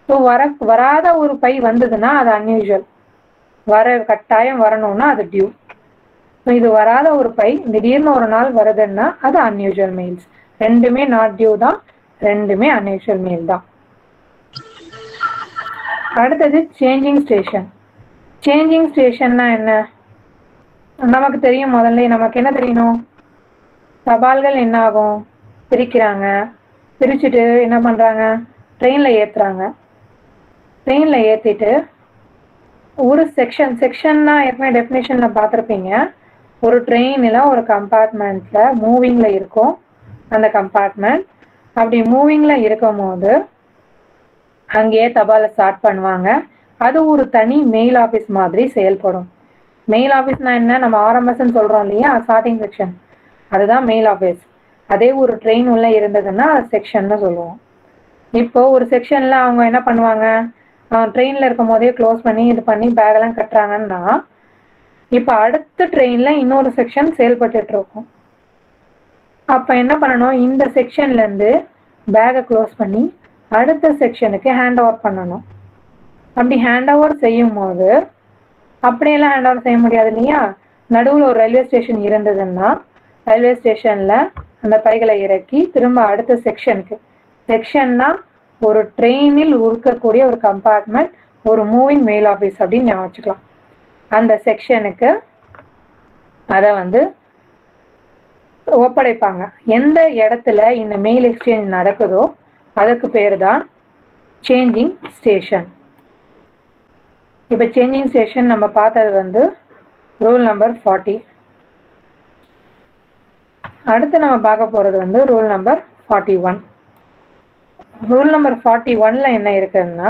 ஸோ வர வராத ஒரு பை வந்ததுன்னா அது அன்யூஷுவல் வர கட்டாயம் வரணும்னா அது டியூ ஸோ இது வராத ஒரு பை திடீர்னு ஒரு நாள் வருதுன்னா அது அன்யூஷுவல் மெயில்ஸ் ரெண்டுமே நாட் டியூ தான் ரெண்டுமே அன்யூஷுவல் மெயில் தான் அடுத்தது சேஞ்சிங் ஸ்டேஷன் சேஞ்சிங் ஸ்டேஷன்னா என்ன நமக்கு தெரியும் முதல்ல நமக்கு என்ன தெரியணும் தபால்கள் என்ன ஆகும் பிரிக்கிறாங்க பிரிச்சுட்டு என்ன பண்றாங்க ட்ரெயின்ல ஏத்துறாங்க ட்ரெயின்ல ஏத்திட்டு ஒரு செக்ஷன் செக்ஷன்னா ஏற்கனவே டெஃபினேஷன்ல பார்த்துருப்பீங்க ஒரு ட்ரெயினில் ஒரு கம்பார்ட்மெண்ட்ல மூவிங்ல இருக்கும் அந்த கம்பார்ட்மெண்ட் அப்படி மூவிங்ல இருக்கும் போது அங்கேயே தபாலை ஸ்டார்ட் பண்ணுவாங்க அது ஒரு தனி மெயில் ஆஃபீஸ் மாதிரி செயல்படும் மெயில் ஆஃபீஸ்னா என்ன நம்ம ஆர்எம்எஸ்ன்னு சொல்றோம் இல்லையா ஸ்டார்டிங் செக்ஷன் அதுதான் மெயில் ஆஃபீஸ் அதே ஒரு ட்ரெயின் உள்ள இருந்ததுன்னா அது செக்ஷன்னு சொல்லுவோம் இப்போ ஒரு செக்ஷன்ல அவங்க என்ன பண்ணுவாங்க ட்ரெயின்ல இருக்கும் போதே க்ளோஸ் பண்ணி இது பண்ணி பேக் எல்லாம் கட்டுறாங்கன்னா இப்போ அடுத்த ட்ரெயின்ல இன்னொரு செக்ஷன் செயல்பட்டுட்டு இருக்கும் அப்ப என்ன பண்ணணும் இந்த செக்ஷன்ல இருந்து பேக்கை க்ளோஸ் பண்ணி அடுத்த செக்ஷனுக்கு ஹேண்ட் ஓவர் பண்ணணும் அப்படி ஹேண்ட் ஓவர் செய்யும் போது அப்படியெல்லாம் ஹேண்ட் ஓவர் செய்ய முடியாது இல்லையா நடுவில் ஒரு ரயில்வே ஸ்டேஷன் இருந்ததுன்னா ரயில்வே ஸ்டேஷன்ல அந்த பைகளை இறக்கி திரும்ப அடுத்த செக்ஷனுக்கு செக்ஷன்னா ஒரு ட்ரெயினில் இருக்கக்கூடிய ஒரு கம்பார்ட்மெண்ட் ஒரு மூவிங் மெயில் ஆஃபீஸ் அப்படின்னு ஞாபகம் வச்சுக்கலாம் அந்த செக்ஷனுக்கு அதை வந்து ஒப்படைப்பாங்க எந்த இடத்துல இந்த மெயில் எக்ஸ்சேஞ்ச் நடக்குதோ அதுக்கு பேர் தான் சேஞ்சிங் ஸ்டேஷன் இப்போ சேஞ்சிங் ஸ்டேஷன் நம்ம பார்த்தது வந்து ரூல் நம்பர் ஃபார்ட்டி அடுத்து நம்ம பார்க்க போகிறது வந்து rule number forty one rule number forty ஒன்ல என்ன இருக்குன்னா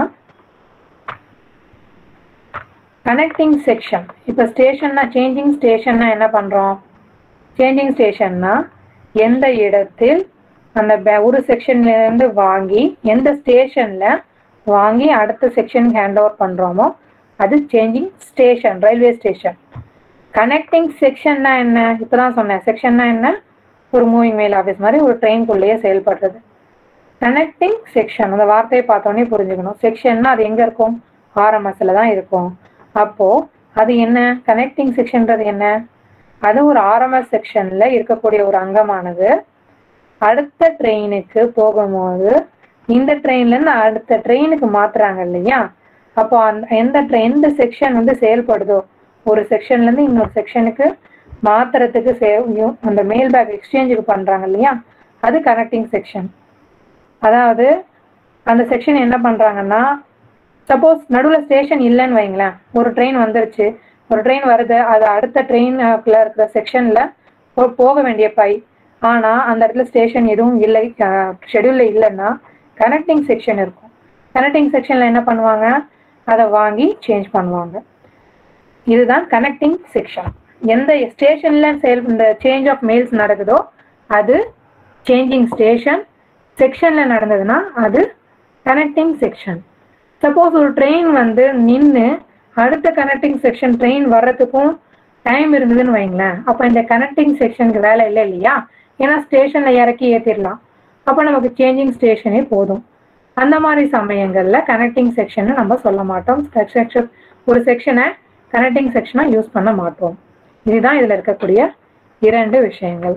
கனெக்டிங் செக்ஷன் இப்போ ஸ்டேஷன்னா சேஞ்சிங் ஸ்டேஷன்னா என்ன பண்ணுறோம் சேஞ்சிங் ஸ்டேஷன்னா எந்த இடத்தில் அந்த பே- ஒரு செக்ஷன்ல இருந்து வாங்கி எந்த ஸ்டேஷன்ல வாங்கி அடுத்த செக்ஷனுக்கு ஹேண்ட் ஓவர் பண்றோமோ அது changing station railway station connecting செக்ஷன்னா என்ன இப்பதான் சொன்னேன் செக்ஷன்னா என்ன ஒரு மூவிங் மெயில் ஆஃபீஸ் மாதிரி ஒரு ட்ரெயின்குள்ளேயே செயல்படுறது கனெக்டிங் செக்ஷன் அந்த வார்த்தையை பார்த்தோன்னே புரிஞ்சுக்கணும் செக்ஷன்னா அது எங்க இருக்கும் ஆர்எம்எஸ்ல தான் இருக்கும் அப்போ அது என்ன கனெக்டிங் செக்ஷன்றது என்ன அது ஒரு ஆர்எம்எஸ் செக்ஷன்ல இருக்கக்கூடிய ஒரு அங்கமானது அடுத்த ட்ரெயினுக்கு போகும்போது இந்த ட்ரெயின்ல இருந்து அடுத்த ட்ரெயினுக்கு மாத்துறாங்க இல்லையா அப்போ அந்த எந்த ட்ரெயின் எந்த செக்ஷன் வந்து செயல்படுதோ ஒரு செக்ஷன்ல இருந்து இன்னொரு செக்ஷனுக்கு மாத்துறதுக்கு சே- அந்த மெயில் பேக் எக்ஸ்சேஞ்சுக்கு பண்றாங்க இல்லையா அது கனெக்டிங் செக்ஷன் அதாவது அந்த செக்ஷன் என்ன பண்றாங்கன்னா சப்போஸ் நடுவில் ஸ்டேஷன் இல்லைன்னு வைங்களேன் ஒரு ட்ரெயின் வந்துருச்சு ஒரு ட்ரெயின் வருது அது அடுத்த ட்ரெயின்ல இருக்கிற செக்ஷன்ல போக வேண்டிய பை ஆனா அந்த இடத்துல ஸ்டேஷன் எதுவும் இல்லை ஷெடியூல்ல இல்லைன்னா கனெக்டிங் செக்ஷன் இருக்கும் கனெக்டிங் செக்ஷன்ல என்ன பண்ணுவாங்க அதை வாங்கி சேஞ்ச் பண்ணுவாங்க இதுதான் கனெக்டிங் செக்ஷன் எந்த ஸ்டேஷன்ல செயல் இந்த சேஞ்ச் ஆஃப் மெயில்ஸ் நடக்குதோ அது சேஞ்சிங் ஸ்டேஷன் செக்ஷன்ல நடந்ததுன்னா அது கனெக்டிங் செக்ஷன் சப்போஸ் ஒரு ட்ரெயின் வந்து நின்று அடுத்த கனெக்டிங் செக்ஷன் ட்ரெயின் வர்றதுக்கும் டைம் இருந்ததுன்னு வைங்களேன் அப்போ இந்த கனெக்டிங் செக்ஷனுக்கு வேலை இல்லை இல்லையா ஏன்னா ஸ்டேஷன்ல இறக்கி ஏற்றிடலாம் அப்போ நமக்கு சேஞ்சிங் ஸ்டேஷனே போதும் அந்த மாதிரி சமயங்கள்ல கனெக்டிங் செக்ஷன் நம்ம சொல்ல மாட்டோம் செக்ஷன் ஒரு செக்ஷனை கனெக்டிங் செக்ஷனா யூஸ் பண்ண மாட்டோம் இதுதான் இதுல இருக்கக்கூடிய இரண்டு விஷயங்கள்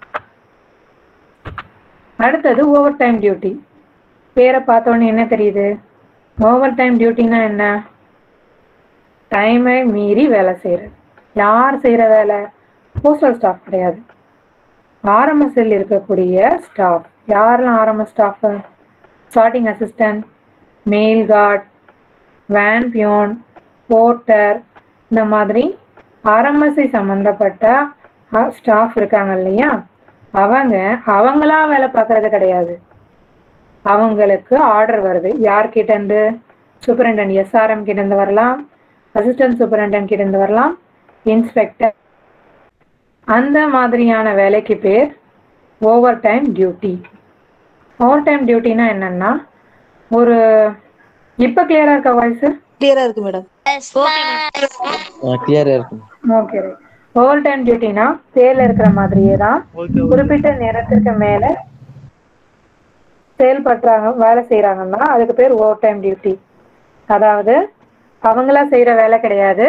அடுத்தது ஓவர் டைம் டியூட்டி பேரை பார்த்தோன்னே என்ன தெரியுது ஓவர் டைம் டியூட்டினா என்ன டைமை மீறி வேலை செய்யறது யார் செய்யற வேலை போஸ்டல் ஸ்டாஃப் கிடையாது ஆர்எம்எஸ்எல் இருக்கக்கூடிய ஸ்டாஃப் யாரெல்லாம் RMS staff starting assistant mail guard van peon porter இந்த மாதிரி ஆர்எம்எஸ்ஐ சம்மந்தப்பட்ட ஸ்டாஃப் இருக்காங்க இல்லையா அவங்க அவங்களா வேலை பார்க்கறது கிடையாது அவங்களுக்கு ஆர்டர் வருது யார்கிட்ட இருந்து சூப்பரண்டன்ட் எஸ்ஆர்எம் கிட்ட இருந்து வரலாம் அசிஸ்டன்ட் சூப்பரண்டன்ட் கிட்ட இருந்து வரலாம் இன்ஸ்பெக்டர் அந்த மாதிரியான வேலைக்கு பேர் overtime duty overtime டியூட்டினா என்னன்னா ஒரு இப்போ கிளியரா இருக்க வாய்ஸ் கிளியரா இருக்கு மேடம் கிளியரா இருக்கு ஓகே ஓவர் டைம் டியூட்டினா பேர்ல இருக்கிற மாதிரியே தான் குறிப்பிட்ட நேரத்திற்கு மேல செயல்படுறாங்க வேலை செய்கிறாங்கன்னா அதுக்கு பேர் ஓவர் டைம் டியூட்டி அதாவது அவங்களா செய்கிற வேலை கிடையாது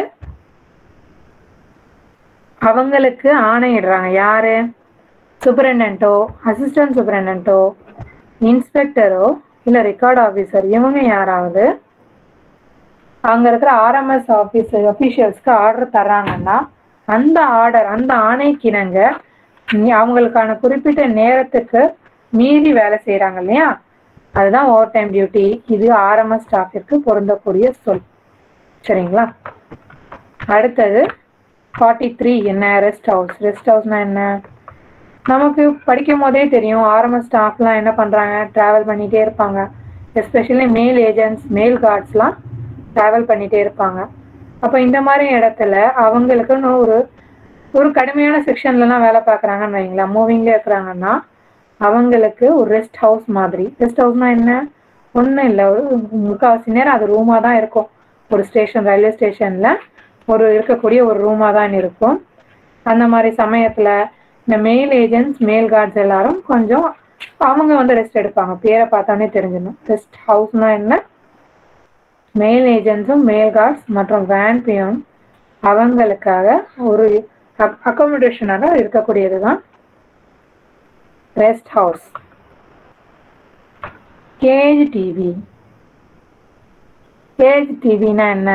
அவங்களுக்கு ஆணையிடுறாங்க யாரு சூப்பரண்டோ அசிஸ்டன்ட் சூப்பரண்டோ இன்ஸ்பெக்டரோ இல்லை ரெக்கார்ட் ஆஃபீஸர் இவங்க யாராவது அங்கே இருக்கிற ஆர்எம்எஸ் ஆஃபீஸ் அஃபீஷியல்ஸ்க்கு ஆர்டர் தர்றாங்கன்னா அந்த ஆர்டர் அந்த ஆணைக்கிணங்க நீ- அவங்களுக்கான குறிப்பிட்ட நேரத்துக்கு மீறி வேலை செய்கிறாங்க இல்லையா அதுதான் ஓவர் டைம் டியூட்டி இது ஆர்எம்எஸ் ஸ்டாஃபிற்கு பொருந்தக்கூடிய சொல் சரிங்களா அடுத்தது ஃபார்ட்டி த்ரீ என்ன ரெஸ்ட் ஹவுஸ் ரெஸ்ட் ஹவுஸ்னா என்ன நமக்கு படிக்கும் போதே தெரியும் ஆர்எம்எஸ் ஸ்டாஃப்லாம் என்ன பண்ணுறாங்க ட்ராவல் பண்ணிகிட்டே இருப்பாங்க எஸ்பெஷலி மேல் ஏஜென்ட்ஸ் மேல் கார்ட்ஸ்லாம் ட்ராவல் பண்ணிகிட்டே இருப்பாங்க அப்போ இந்த மாதிரி இடத்துல அவங்களுக்குன்னு ஒரு ஒரு கடுமையான செக்ஷன்லலாம் வேலை பார்க்குறாங்கன்னு வைங்களேன் மூவிங்கில் இருக்கிறாங்கன்னா அவங்களுக்கு ஒரு ரெஸ்ட் ஹவுஸ் மாதிரி ரெஸ்ட் ஹவுஸ்னா என்ன ஒன்றும் இல்லை ஒரு முக்கால்வாசி நேரம் அது ரூமாக தான் இருக்கும் ஒரு ஸ்டேஷன் ரயில்வே ஸ்டேஷனில் ஒரு இருக்கக்கூடிய ஒரு ரூமாக தான் இருக்கும் அந்த மாதிரி சமயத்தில் இந்த மேல் ஏஜென்ட்ஸ் மேல் கார்ட்ஸ் எல்லாரும் கொஞ்சம் அவங்க வந்து ரெஸ்ட் எடுப்பாங்க பேரை பார்த்தாலே தெரிஞ்சிடும் ரெஸ்ட் ஹவுஸ்னா என்ன மேல் ஏஜென்ட்ஸும் மேல் கார்ட்ஸ் மற்றும் வேன் பியோன் அவங்களுக்காக ஒரு அக்காமடேஷனாக இருக்கக்கூடியது தான் rest house cage TB cage டிவினா என்ன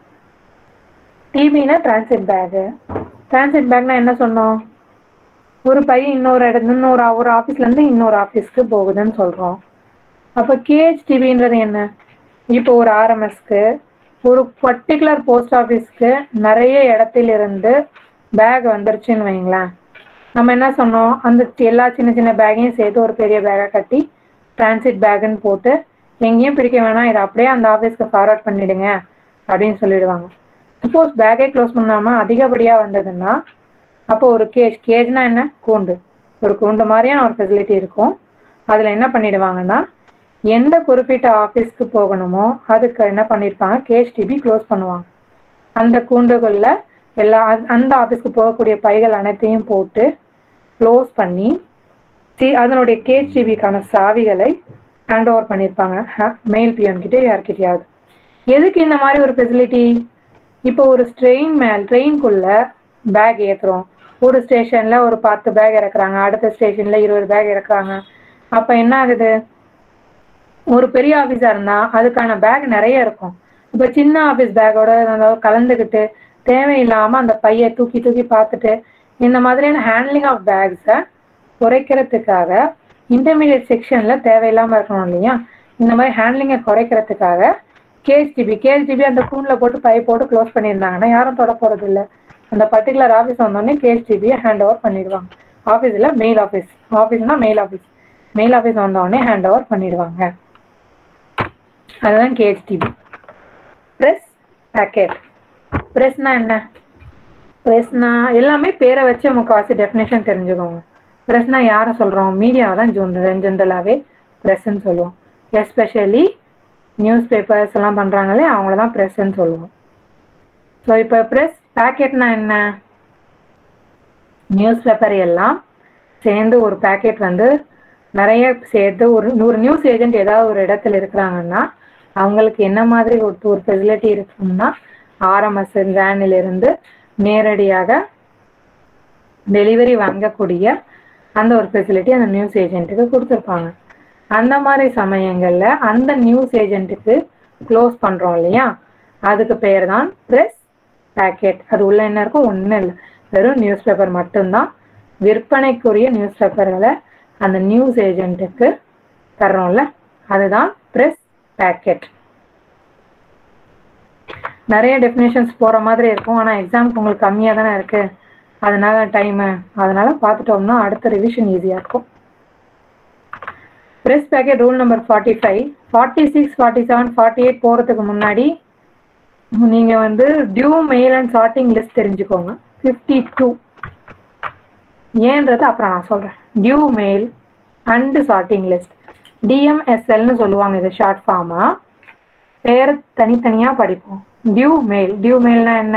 டிவினா டிரான்சிட் பேகு டிரான்சிட் பேக்னா என்ன சொன்னோம் ஒரு பையன் இன்னொரு இடத்துல இன்னொரு ஒரு ஆஃபீஸ்லேருந்து இன்னொரு ஆஃபீஸ்க்கு போகுதுன்னு சொல்கிறோம் அப்போ கேஜ் டிவின்றது என்ன இப்போ ஒரு ஆர்எம்எஸ்க்கு ஒரு பர்டிகுலர் போஸ்ட் ஆஃபீஸ்க்கு நிறைய இடத்திலிருந்து பேக் வந்துருச்சுன்னு வைங்களேன் நம்ம என்ன சொன்னோம் அந்த எல்லா சின்ன சின்ன பேக்கையும் சேர்த்து ஒரு பெரிய பேக்கை கட்டி டிரான்சிட் பேக்குன்னு போட்டு எங்கேயும் பிரிக்க வேணாம் இதை அப்படியே அந்த ஆஃபீஸ்க்கு ஃபார்வர்ட் பண்ணிடுங்க அப்படின்னு சொல்லிடுவாங்க சப்போஸ் பேக்கே க்ளோஸ் பண்ணாமல் அதிகப்படியாக வந்ததுன்னா அப்போ ஒரு கேஜ் கேஜ்னா என்ன கூண்டு ஒரு கூண்டு மாதிரியான ஒரு ஃபெசிலிட்டி இருக்கும் அதில் என்ன பண்ணிடுவாங்கன்னா எந்த குறிப்பிட்ட ஆஃபீஸ்க்கு போகணுமோ அதுக்கு என்ன பண்ணியிருப்பாங்க கேஜ் டிபி க்ளோஸ் பண்ணுவாங்க அந்த கூண்டுகளில் எல்லா அந்த- அந்த ஆஃபீஸ்க்கு போகக்கூடிய பைகள் அனைத்தையும் போட்டு க்ளோஸ் பண்ணி சி அதனுடைய கேஜ் டிபிக்கான சாவிகளை ஹேண்ட் ஓவர் பண்ணியிருப்பாங்க மெயில் பிஎம் கிட்டே யார்கிட்டயாவது எதுக்கு இந்த மாதிரி ஒரு ஃபெசிலிட்டி இப்போ ஒரு ட்ரெயின் மேல் ட்ரெயின்குள்ள பேக் ஏற்றுறோம் ஒரு ஸ்டேஷனில் ஒரு பத்து பேக் இறக்குறாங்க அடுத்த ஸ்டேஷனில் இருபது பேக் இறக்குறாங்க அப்போ என்ன ஆகுது ஒரு பெரிய ஆஃபீஸாக இருந்தால் அதுக்கான பேக் நிறைய இருக்கும் இப்போ சின்ன ஆஃபீஸ் பேக்கோட கலந்துக்கிட்டு தேவையில்லாமல் அந்த பையை தூக்கி தூக்கி பார்த்துட்டு இந்த மாதிரியான ஹேண்ட்லிங் ஆஃப் பேக்ஸை குறைக்கிறதுக்காக இன்டர்மீடியட் செக்ஷனில் தேவையில்லாமல் இருக்கணும் இல்லையா இந்த மாதிரி ஹேண்ட்லிங்கை குறைக்கிறதுக்காக கேஎஸ்டிபி கேஎஸ்டிபி அந்த கூண்டில் போட்டு பை போட்டு க்ளோஸ் பண்ணியிருந்தாங்கன்னா யாரும் தொட போகிறது இல்லை அந்த பர்டிகுலர் ஆஃபீஸ் வந்தோடனே கேஎஸ்டிபியை ஹேண்ட் ஓவர் பண்ணிடுவாங்க ஆஃபீஸில் மெயில் ஆஃபீஸ் ஆஃபீஸ்னால் மெயில் ஆஃபீஸ் மெயில் ஆஃபீஸ் வந்தோடனே ஹேண்ட் ஓவர் பண்ணிடுவாங்க அதுதான் கேஎஸ்டிபி ப்ரெஸ் பேக்கெட் ப்ரெஸ்னா என்ன ப்ரெஸ்னா எல்லாமே பேரை வச்சு முக்கால்வாசி டெஃபினேஷன் தெரிஞ்சுக்கோங்க ப்ரெஸ்னா யாரை சொல்கிறோம் மீடியாவை தான் ஜென் ஜென்ரலாகவே ப்ரெஸ்ன்னு சொல்லுவோம் எஸ்பெஷலி நியூஸ் பேப்பர்ஸ் எல்லாம் பண்ணுறாங்களே அவங்கள தான் ப்ரெஸ்ன்னு சொல்லுவோம் ஸோ இப்போ ப்ரெஸ் பேக்கெட்னா என்ன நியூஸ் பேப்பர் எல்லாம் சேர்ந்து ஒரு பேக்கெட் வந்து நிறைய சேர்த்து ஒரு நூறு நியூஸ் ஏஜென்ட் ஏதாவது ஒரு இடத்துல இருக்கிறாங்கன்னா அவங்களுக்கு என்ன மாதிரி ஒரு ஒரு ஃபெசிலிட்டி இருக்கும்னா ஆர்எம்எஸ் வேனிலிருந்து நேரடியாக டெலிவரி வாங்கக்கூடிய அந்த ஒரு ஃபெசிலிட்டி அந்த நியூஸ் ஏஜென்ட்டுக்கு கொடுத்துருப்பாங்க அந்த மாதிரி சமயங்களில் அந்த நியூஸ் ஏஜென்ட்டுக்கு க்ளோஸ் பண்ணுறோம் இல்லையா அதுக்கு பேர் தான் ப்ரெஸ் பேக்கெட் அது உள்ள என்ன இருக்கும் ஒன்றும் இல்லை வெறும் நியூஸ் பேப்பர் மட்டும்தான் விற்பனைக்குரிய நியூஸ் பேப்பர்களை அந்த நியூஸ் ஏஜென்ட்டுக்கு தர்றோம்ல அதுதான் ப்ரெஸ் பேக்கெட் நிறைய டெஃபினேஷன்ஸ் போகிற மாதிரி இருக்கும் ஆனால் எக்ஸாமுக்கு உங்களுக்கு கம்மியாக தானே இருக்குது அதனால டைமு அதனால பார்த்துட்டோம்னா அடுத்த ரிவிஷன் ஈஸியாக இருக்கும் press packet rule number forty five forty six forty seven forty eight போகிறதுக்கு முன்னாடி நீங்கள் வந்து due mail and sorting list தெரிஞ்சுக்கோங்க ஃபிஃப்டி டூ ஏன்றது அப்புறம் நான் சொல்கிறேன் due mail and sorting list டிஎம்எஸ்எல்னு சொல்லுவாங்க இது ஷார்ட் ஃபார்மாக பேர் தனித்தனியாக படிப்போம் டியூ மெயில் டியூ மெயில்னா என்ன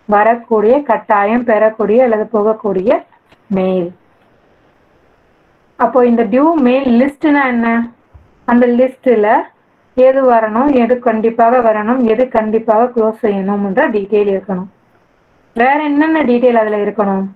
வரக்கூடிய கட்டாயம் பெறக்கூடிய அல்லது போகக்கூடிய மெயில் அப்போ இந்த டியூ மெயில் லிஸ்ட்னா என்ன அந்த லிஸ்ட்டில் எது வரணும் எது கண்டிப்பாக வரணும் எது கண்டிப்பாக க்ளோஸ் செய்யணும்ன்ற டீட்டெயில் இருக்கணும் வேற என்னென்ன டீட்டெயில் அதில் இருக்கணும்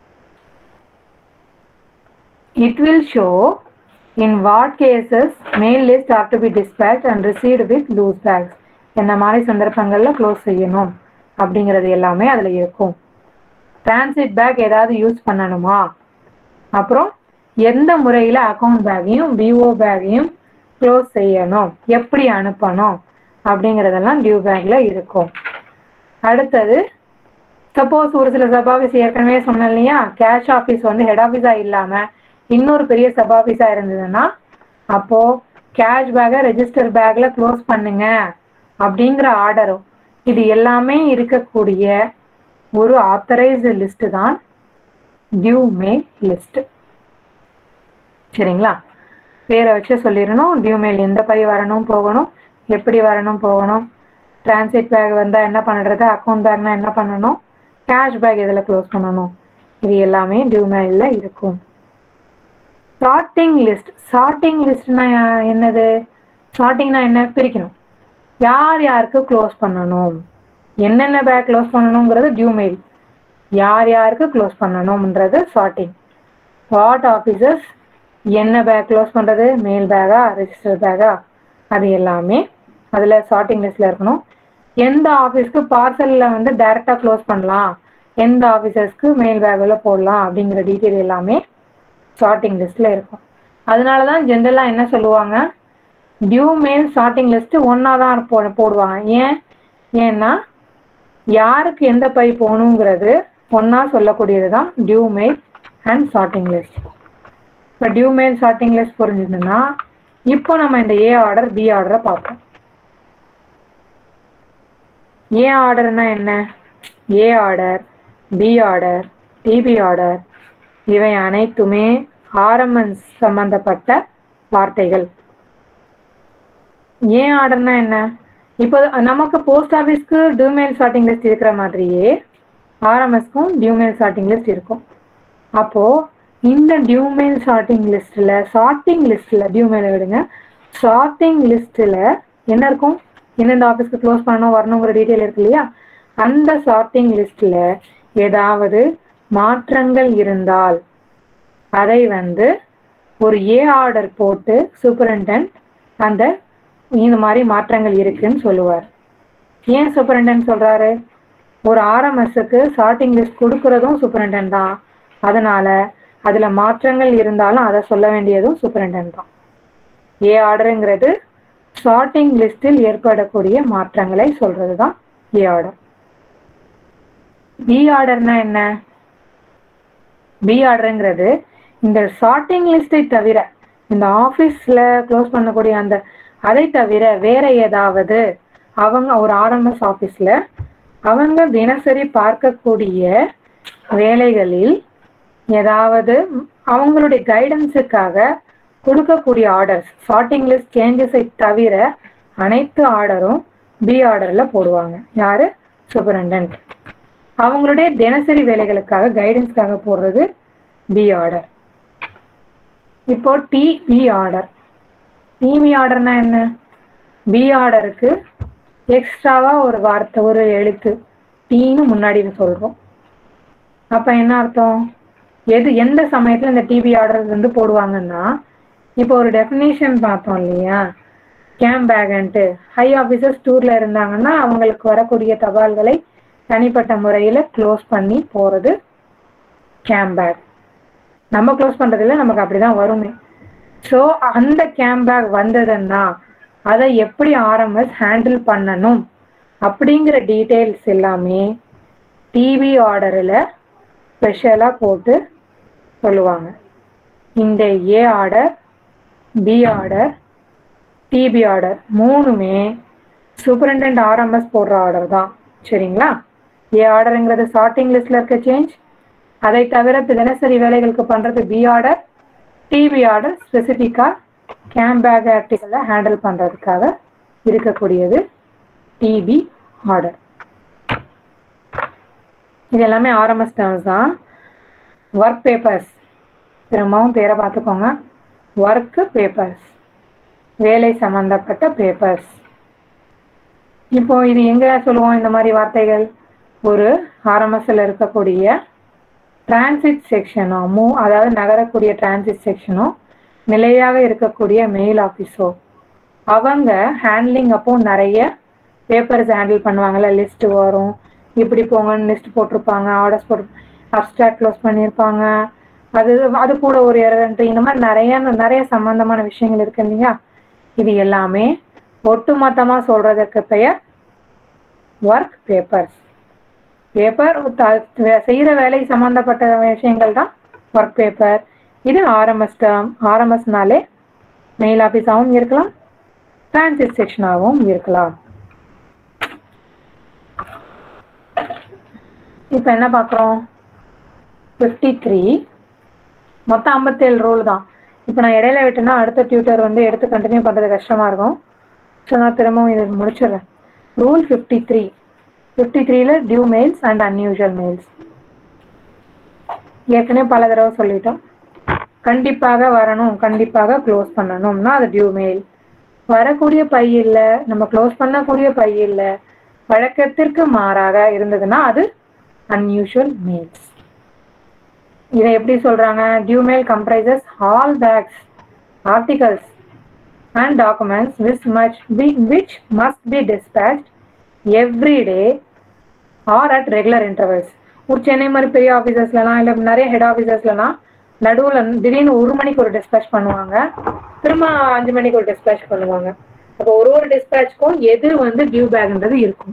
It will show in what cases mail list are to be dispatched and received with loose bags. என்ன மாதிரி சந்தர்ப்பங்களில் க்ளோஸ் செய்யணும் அப்படிங்கிறது எல்லாமே அதில் இருக்கும் டிரான்சிட் பேக் ஏதாவது யூஸ் பண்ணணுமா அப்புறம் எந்த முறையில் அக்கௌண்ட் பேக்கையும் பிஓ பேக்கையும் க்ளோஸ் செய்யணும் எப்படி அனுப்பணும் அப்படிங்கிறதெல்லாம் டியூ பேக்கில் இருக்கும் அடுத்தது சப்போஸ் ஒரு சில சப் ஆஃபீஸ் ஏற்கனவே சொன்னேன் இல்லையா கேஷ் ஆஃபீஸ் வந்து ஹெட் ஆஃபீஸாக இல்லாமல் இன்னொரு பெரிய சப் ஆஃபீஸாக இருந்ததுன்னா அப்போ கேஷ் பேக்கை ரெஜிஸ்டர் பேக்கில் க்ளோஸ் பண்ணுங்க அப்படிங்கிற ஆர்டரும் இது எல்லாமே இருக்கக்கூடிய ஒரு ஆத்தரைஸ்டு லிஸ்ட் தான் டியூ மெயில் லிஸ்ட் சரிங்களா பேரை வச்சு சொல்லிடணும் டியூ மெயில் எந்த பை வரணும் போகணும் எப்படி வரணும் போகணும் டிரான்சிட் பேக் வந்தால் என்ன பண்ணுறது அக்கௌண்ட் பேக்னா என்ன பண்ணணும் கேஷ் பேக் இதில் க்ளோஸ் பண்ணணும் இது எல்லாமே டியூ மெயிலில் இருக்கும் சார்ட்டிங் லிஸ்ட் சார்ட்டிங் லிஸ்ட்னா என்னது சார்ட்டிங்னா என்ன பிரிக்கணும் யார் யாருக்கு க்ளோஸ் பண்ணணும் என்னென்ன பேக் க்ளோஸ் பண்ணணுங்கிறது டியூ மெயில் யார் யாருக்கு க்ளோஸ் பண்ணணும்ன்றது சார்ட்டிங் வாட் ஆஃபீஸர்ஸ் என்ன பேக் க்ளோஸ் பண்ணுறது மெயில் பேக்கா ரெஜிஸ்டர் பேக்கா அது எல்லாமே அதில் சார்ட்டிங் லிஸ்ட்டில் இருக்கணும் எந்த ஆஃபீஸ்க்கு பார்சலில் வந்து டைரெக்டாக க்ளோஸ் பண்ணலாம் எந்த ஆஃபீஸர்ஸ்க்கு மெயில் பேக்கில் போடலாம் அப்படிங்கிற டீட்டெயில் எல்லாமே சார்ட்டிங் லிஸ்ட்டில் இருக்கும் அதனால தான் ஜென்ரலாக என்ன சொல்லுவாங்க டியூ மெயில் சார்ட்டிங் லிஸ்ட்டு ஒன்றா தான் போ போடுவாங்க ஏன் ஏன்னா யாருக்கு எந்த பை போகணுங்கிறது ஒன்றா சொல்லக்கூடியது தான் due mail and sorting list இப்போ டியூ மெயில் சார்ட்டிங் லிஸ்ட் புரிஞ்சுதுன்னா இப்போ நம்ம இந்த ஏ ஆர்டர் பி ஆர்டரை பார்ப்போம் ஏ ஆர்டர்னா என்ன A order B order DB order இவை அனைத்துமே ஆர்எம்எஸ் சம்பந்தப்பட்ட வார்த்தைகள் ஏன் ஆர்டர்னா என்ன இப்போ நமக்கு போஸ்ட் ஆஃபீஸ்க்கு டியூமெயில் சார்ட்டிங் லிஸ்ட் இருக்கிற மாதிரியே ஆர்எம்எஸ்க்கும் டியூமெயில் சார்ட்டிங் லிஸ்ட் இருக்கும் அப்போ இந்த டியூமெயில் சார்ட்டிங் லிஸ்ட்டில் சார்ட்டிங் லிஸ்ட்டில் டியூமெயில் விடுங்க சார்ட்டிங் லிஸ்ட்டில் என்ன இருக்கும் எந்தெந்த ஆஃபீஸ்க்கு க்ளோஸ் பண்ணணும் வரணுங்கிற டீட்டெயில் இருக்கு இல்லையா அந்த சார்ட்டிங் லிஸ்ட்டில் ஏதாவது மாற்றங்கள் இருந்தால் அதை வந்து ஒரு ஏ ஆர்டர் போட்டு சூப்பரண்டன்ட் அந்த இந்த மாதிரி மாற்றங்கள் இருக்குன்னு சொல்லுவார் ஏன் சூப்பரண்டன்ட் சொல்றாரு ஒரு ஆர்எம்எஸ்க்கு சார்ட்டிங் லிஸ்ட் கொடுக்கறதும் சூப்பரண்டன்ட் தான் அதனால அதுல மாற்றங்கள் இருந்தாலும் அதை சொல்ல வேண்டியதும் சூப்பரண்டன்ட் தான் ஏ ஆர்டருங்கிறது சார்ட்டிங் லிஸ்டில் ஏற்படக்கூடிய மாற்றங்களை சொல்றது தான் ஏ ஆர்டர் பி ஆர்டர்னா என்ன பி ஆர்டருங்கிறது இந்த சார்ட்டிங் லிஸ்டை தவிர இந்த ஆஃபீஸில் க்ளோஸ் பண்ணக்கூடிய அந்த அதை தவிர வேற ஏதாவது அவங்க ஒரு ஆர்எம்எஸ் ஆஃபீஸில் அவங்க தினசரி பார்க்கக்கூடிய வேலைகளில் ஏதாவது அவங்களுடைய கைடன்ஸுக்காக கொடுக்கக்கூடிய ஆர்டர்ஸ் சார்ட்டிங் லிஸ்ட் சேஞ்சஸை தவிர அனைத்து ஆர்டரும் பி ஆர்டரில் போடுவாங்க யாரு சூப்பரண்டன்ட் அவங்களுடைய தினசரி வேலைகளுக்காக கைடன்ஸ்க்காக போடுறது பி ஆர்டர் இப்போ டிபி ஆர்டர் டிபி ஆர்டர்னா என்ன பி ஆர்டருக்கு எக்ஸ்ட்ராவா ஒரு வார்த்தை ஒரு எழுத்து டீன்னு முன்னாடி சொல்றோம் அப்ப என்ன அர்த்தம் எது எந்த சமயத்துல இந்த டிபி ஆர்டர் வந்து போடுவாங்கன்னா இப்போ ஒரு டெஃபினேஷன் பார்த்தோம் இல்லையா கேம் பேகன்ட்டு ஹை ஆஃபீஸர்ஸ் டூர்ல இருந்தாங்கன்னா அவங்களுக்கு வரக்கூடிய தபால்களை தனிப்பட்ட முறையில் க்ளோஸ் பண்ணி போகிறது கேம் பேக் நம்ம க்ளோஸ் பண்ணுறதில்ல நமக்கு அப்படி தான் வருமே ஸோ அந்த கேம் பேக் வந்ததுன்னா அதை எப்படி ஆர்எம்எஸ் ஹேண்டில் பண்ணணும் அப்படிங்கிற டீட்டெயில்ஸ் எல்லாமே டிவி ஆர்டரில் ஸ்பெஷலாக போட்டு சொல்லுவாங்க இந்த A order B order DB order மூணுமே சூப்பரிண்டென்ட் ஆர்எம்எஸ் போடுற ஆர்டர் தான் சரிங்களா ஏ ஆர்டருங்கிறது சார்ட்டிங் லிஸ்ட்ல இருக்க சேஞ்ச் அதை தவிர தினசரி வேலைகளுக்கு பண்றது பி ஆர்டர் டிபி ஆர்டர் ஸ்பெசிஃபிக்கா கேம் பேக் ஆர்டிகளை ஹேண்டில் பண்றதுக்காக இருக்கக்கூடியது டிபி ஆர்டர் இது எல்லாமே ஆர்எம்எஸ் டேர்ம்ஸ் தான் ஒர்க் பேப்பர்ஸ் திரும்பவும் பேரை பார்த்துக்கோங்க ஒர்க்கு பேப்பர்ஸ் வேலை சம்பந்தப்பட்ட பேப்பர்ஸ் இப்போ இது எங்க சொல்லுவோம் இந்த மாதிரி வார்த்தைகள் ஒரு ஆர்எம்எஸ்ல இருக்கக்கூடிய டிரான்சிட் செக்ஷனோ மூ அதாவது நகரக்கூடிய டிரான்சிட் செக்ஷனோ நிலையாக இருக்கக்கூடிய மெயில் ஆஃபீஸோ அவங்க ஹேண்ட்லிங் அப்போ நிறைய பேப்பர்ஸ் ஹேண்டில் பண்ணுவாங்கல்ல லிஸ்ட் வரும் இப்படி போங்கன்னு லிஸ்ட் போட்டிருப்பாங்க ஆர்டர்ஸ் போட்டு அப்ஸ்ட்ராக்ட் க்ளோஸ் பண்ணியிருப்பாங்க அது அது கூட ஒரு எரன்ட்ரி இந்த மாதிரி நிறைய நிறைய சம்பந்தமான விஷயங்கள் இருக்கு இல்லையா இது எல்லாமே ஒட்டுமொத்தமாக சொல்றதுக்கு பெயர் ஒர்க் பேப்பர்ஸ் பேப்பர் செய்கிற வேலை சம்பந்தப்பட்ட விஷயங்கள் தான் ஒர்க் பேப்பர் இது ஆர்எம்எஸ் டேர்ம் ஆர்எம்எஸ்னாலே மெயில் ஆஃபீஸாகவும் இருக்கலாம் டிரான்சிட் செக்ஷனாகவும் இருக்கலாம் இப்போ என்ன பார்க்குறோம் ஃபிஃப்டி த்ரீ மொத்தம் ஐம்பத்தேழு ரோல் தான் இப்போ நான் இடையில விட்டேன்னா அடுத்த டியூட்டர் வந்து எடுத்து கண்டினியூ பண்ணுறது கஷ்டமாக இருக்கும் ஸோ நான் திரும்பவும் இது முடிச்சிடுறேன் ரூல் ஃபிஃப்டி த்ரீ ஃபிஃப்டி த்ரீல due mails and unusual mails ஏற்கனவே பல தடவை சொல்லிட்டோம் கண்டிப்பாக வரணும் கண்டிப்பாக க்ளோஸ் பண்ணணும்னா அது டியூ மெயில் வரக்கூடிய பை இல்லை நம்ம க்ளோஸ் பண்ணக்கூடிய பை இல்லை வழக்கத்திற்கு மாறாக இருந்ததுன்னா அது அன்யூஷுவல் மெயில்ஸ் இதை எப்படி சொல்றாங்க due mail comprises all bags articles and documents which much which must be dispatched every day or at regular intervals ஒரு சென்னை மாதிரி பெரிய ஆஃபீஸர்ஸ்லாம் இல்லை நிறைய ஹெட் ஆஃபீஸர்ஸ்லாம் நடுவில் திடீர்னு ஒரு மணிக்கு ஒரு டிஸ்பேச் பண்ணுவாங்க திரும்ப அஞ்சு மணிக்கு ஒரு டிஸ்பேச் பண்ணுவாங்க அப்போ ஒரு ஒரு டிஸ்பேச்சுக்கும் எது வந்து டியூ பேக்ன்றது இருக்கும்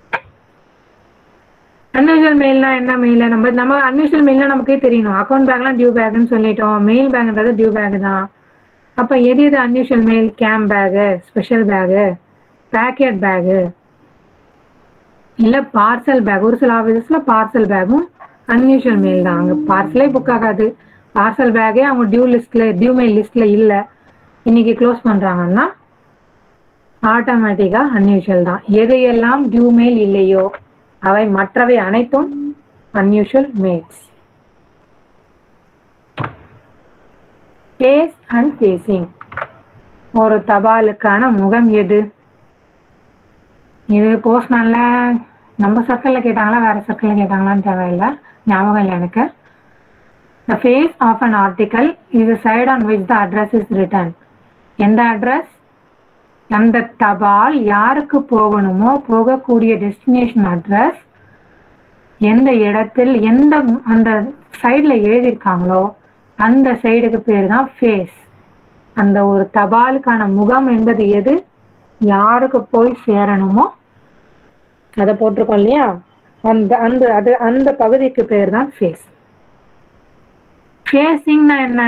அன்யூஷுவல் மெயில்னா என்ன மெயில நம்ம நம்ம அன்யூஷுவல் மெயில்னா நமக்கே தெரியணும் அக்கௌண்ட் பேக்லாம் டியூ பேக்னு சொல்லிட்டோம் மெயில் பேக்ன்றது டியூ பேக் தான் அப்போ எது எது unusual mail camp bag special bag packet bag இல்லை பார்சல் பேக் ஒரு சில ஆஃபீஸஸில் பார்சல் பேக்கும் அன்யூஷுவல் மெயில் தான் அங்கே பார்சலே புக் ஆகாது பார்சல் பேக்கே அவங்க டியூ லிஸ்ட்டில் டியூ மெயில் லிஸ்ட்டில் இல்லை இன்னைக்கு க்ளோஸ் பண்ணுறாங்கன்னா ஆட்டோமேட்டிக்காக அன்யூஷுவல் தான் எது எல்லாம் டியூ மெயில் இல்லையோ அவை மற்றவை அனைத்தும் unusual mails face and facing ஒரு தபாலுக்கான முகம் எது இது போஸ்ட்மேன்ல நம்ம சர்க்கிளில் கேட்டாங்களா வேற சர்க்கிளில் கேட்டாங்களான்னு தேவையில்லை ஞாபகம் இல்லை எனக்கு the face of an article இது side on which the address is written எந்த அட்ரஸ் அந்த தபால் யாருக்கு போகணுமோ போகக்கூடிய டெஸ்டினேஷன் அட்ரஸ் எந்த இடத்தில் எந்த அந்த சைடில் எழுதியிருக்காங்களோ அந்த சைடுக்கு பேர் தான் ஃபேஸ் அந்த ஒரு தபாலுக்கான முகம் என்பது எது யாருக்கு போய் சேரணுமோ அதை போட்டிருக்கோம் இல்லையா அந்த அந்த அது அந்த பகுதிக்கு பேர் தான் ஃபேஸ் ஃபேஸிங்னா என்ன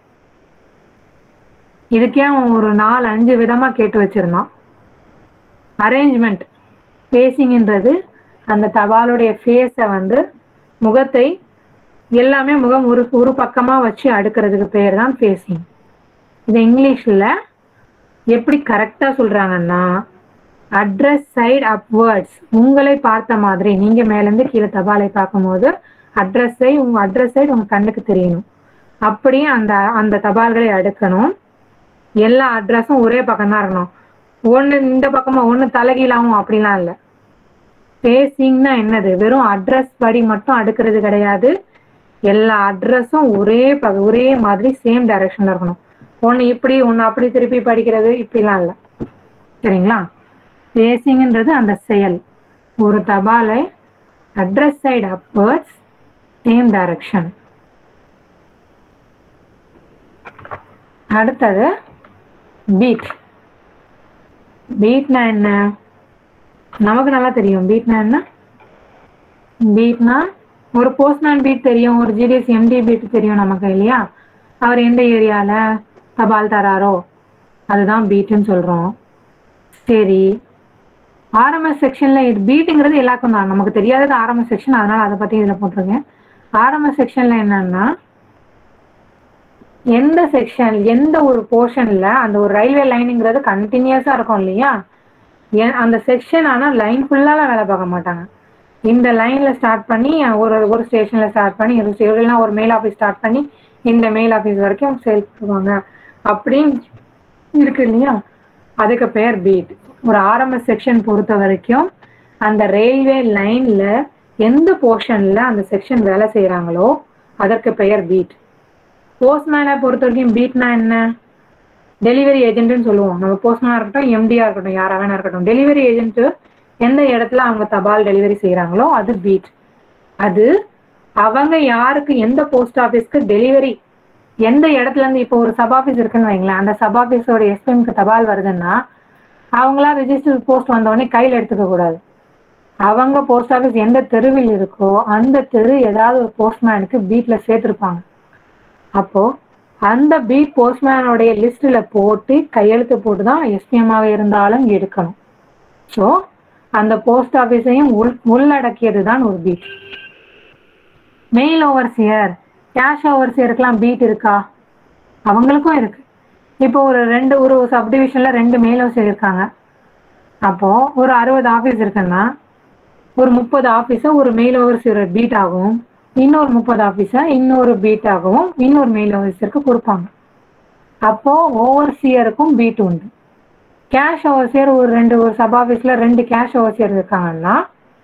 இதுக்கே அவன் ஒரு நாலு அஞ்சு விதமா கேட்டு வச்சிருந்தான் அரேஞ்ச்மெண்ட் ஃபேஸிங்ன்றது அந்த தபாலுடைய ஃபேஸை வந்து முகத்தை எல்லாமே முகம் ஒரு ஒரு பக்கமா வச்சு அடுக்கிறதுக்கு பேர் தான் ஃபேஸிங் இது இங்கிலீஷ்ல எப்படி கரெக்டா சொல்றாங்கன்னா அட்ரஸ் சைடு அப்வர்ட்ஸ் உங்களை பார்த்த மாதிரி நீங்க மேலேருந்து கீழே தபாலை பார்க்கும்போது அட்ரஸை உங்க அட்ரஸ் சைடு உங்க கண்ணுக்கு தெரியணும் அப்படியே அந்த அந்த தபால்களை அடுக்கணும் எல்லா அட்ரஸும் ஒரே பக்கம் தான் இருக்கணும் ஒன்று இந்த பக்கமா ஒன்று தலைகீழாவும் அப்படிலாம் இல்லை ஃபேஸிங்னா என்னது வெறும் அட்ரஸ் படி மட்டும் அடுக்கிறது கிடையாது எல்லா அட்ரஸும் ஒரே பக ஒரே மாதிரி சேம் டைரக்ஷன்ல இருக்கணும் ஒன்று இப்படி ஒன்று அப்படி திருப்பி படிக்கிறது இப்படிலாம் இல்லை சரிங்களா ஃபேஸிங்ன்றது அந்த செயல் ஒரு தபாலை address side upwards same direction அடுத்தது பீட் பீட்னா என்ன நமக்கு நல்லா தெரியும் பீட்னா என்ன பீட்னா ஒரு போஸ்ட்மேன் பீட் தெரியும் ஒரு ஜிடிஎஸ் எம்டி பீட் தெரியும் நமக்கு இல்லையா அவர் எந்த ஏரியால தபால் தராரோ அதுதான் பீட்டுன்னு சொல்றோம் சரி ஆர்எம்எஸ் செக்ஷன்ல இது பீட்டுங்கிறது எல்லாருக்கும் தான் நமக்கு தெரியாதது ஆர்எம்எஸ் செக்ஷன் அதனால அதை பத்தி இதுல போட்டிருக்கேன் ஆர்எம்எஸ் செக்ஷன்ல என்னன்னா எந்த செக்ஷன் எந்த ஒரு போர்ஷன்ல அந்த ஒரு ரயில்வே லைனுங்கிறது கண்டினியூஸா இருக்கும் இல்லையா ஏன் அந்த செக்ஷன் ஆனா லைன் ஃபுல்லால வேலை பார்க்க மாட்டாங்க இந்த லைன்ல ஸ்டார்ட் பண்ணி ஒரு ஒரு ஸ்டேஷன்ல ஸ்டார்ட் பண்ணி ஒரு இல்லைன்னா ஒரு மெயில் ஆஃபீஸ் ஸ்டார்ட் பண்ணி இந்த மெயில் ஆஃபீஸ் வரைக்கும் சேல் பண்ணுவாங்க அப்படின்னு இருக்கு இல்லையா அதுக்கு பேர் பீட் ஒரு ஆர்எம்எஸ் செக்ஷன் பொறுத்த வரைக்கும் அந்த ரயில்வே லைன்ல எந்த போர்ஷன்ல அந்த செக்ஷன் வேலை செய்யறாங்களோ அதற்கு பெயர் பீட் போஸ்ட்மேனை பொறுத்த வரைக்கும் பீட்னா என்ன டெலிவரி ஏஜென்ட்னு சொல்லுவோம் நம்ம போஸ்ட்மேனா இருக்கட்டும் எம்டியா இருக்கட்டும் யாரா வேணா இருக்கட்டும் டெலிவரி ஏஜென்ட் எந்த இடத்துல அவங்க தபால் டெலிவரி செய்யறாங்களோ அது பீட் அது அவங்க யாருக்கு எந்த போஸ்ட் ஆஃபீஸ்க்கு டெலிவரி எந்த இடத்துல இருந்து இப்போ ஒரு சப் ஆஃபீஸ் இருக்குன்னு வைங்களேன் அந்த சப் ஆஃபீஸோட எஸ்பிஎம்க்கு தபால் வருதுன்னா அவங்களா ரெஜிஸ்டர் போஸ்ட் வந்தவொடனே கையில் எடுத்துக்க கூடாது அவங்க போஸ்ட் ஆஃபீஸ் எந்த தெருவில் இருக்கோ அந்த தெரு ஏதாவது ஒரு போஸ்ட்மேனுக்கு பீட்ல சேர்த்திருப்பாங்க அப்போ அந்த பீட் போஸ்ட்மேனுடைய லிஸ்ட்ல போட்டு கையெழுத்து போட்டு தான் எஸ்பிஎம்மாக இருந்தாலும் எடுக்கணும் ஸோ அந்த போஸ்ட் ஆஃபீஸையும் உள் உள்ளடக்கியது தான் ஒரு பீட் மெயில் ஓவர்சியர் கேஷ் ஓவர்சியருக்கெல்லாம் பீட் இருக்கா அவங்களுக்கும் இருக்கு இப்போ ஒரு ரெண்டு ஒரு சப்டிவிஷன்ல ரெண்டு மெயில் ஓவர்சியர் இருக்காங்க அப்போ ஒரு அறுபது ஆஃபீஸ் இருக்குன்னா ஒரு முப்பது ஆஃபீஸை ஒரு மெயில் ஓவர்சியர் பீட் ஆகும் இன்னொரு முப்பது ஆஃபீஸை இன்னொரு பீட் ஆகவும் இன்னொரு மெயில் ஓவர்சியருக்கு கொடுப்பாங்க அப்போ ஓவர்சியருக்கும் பீட் உண்டு கேஷ் ஓவர்சியர் ஒரு ரெண்டு ஒரு சப் ஆஃபீஸில் ரெண்டு கேஷ் ஓவர்சியர் இருக்காங்கன்னா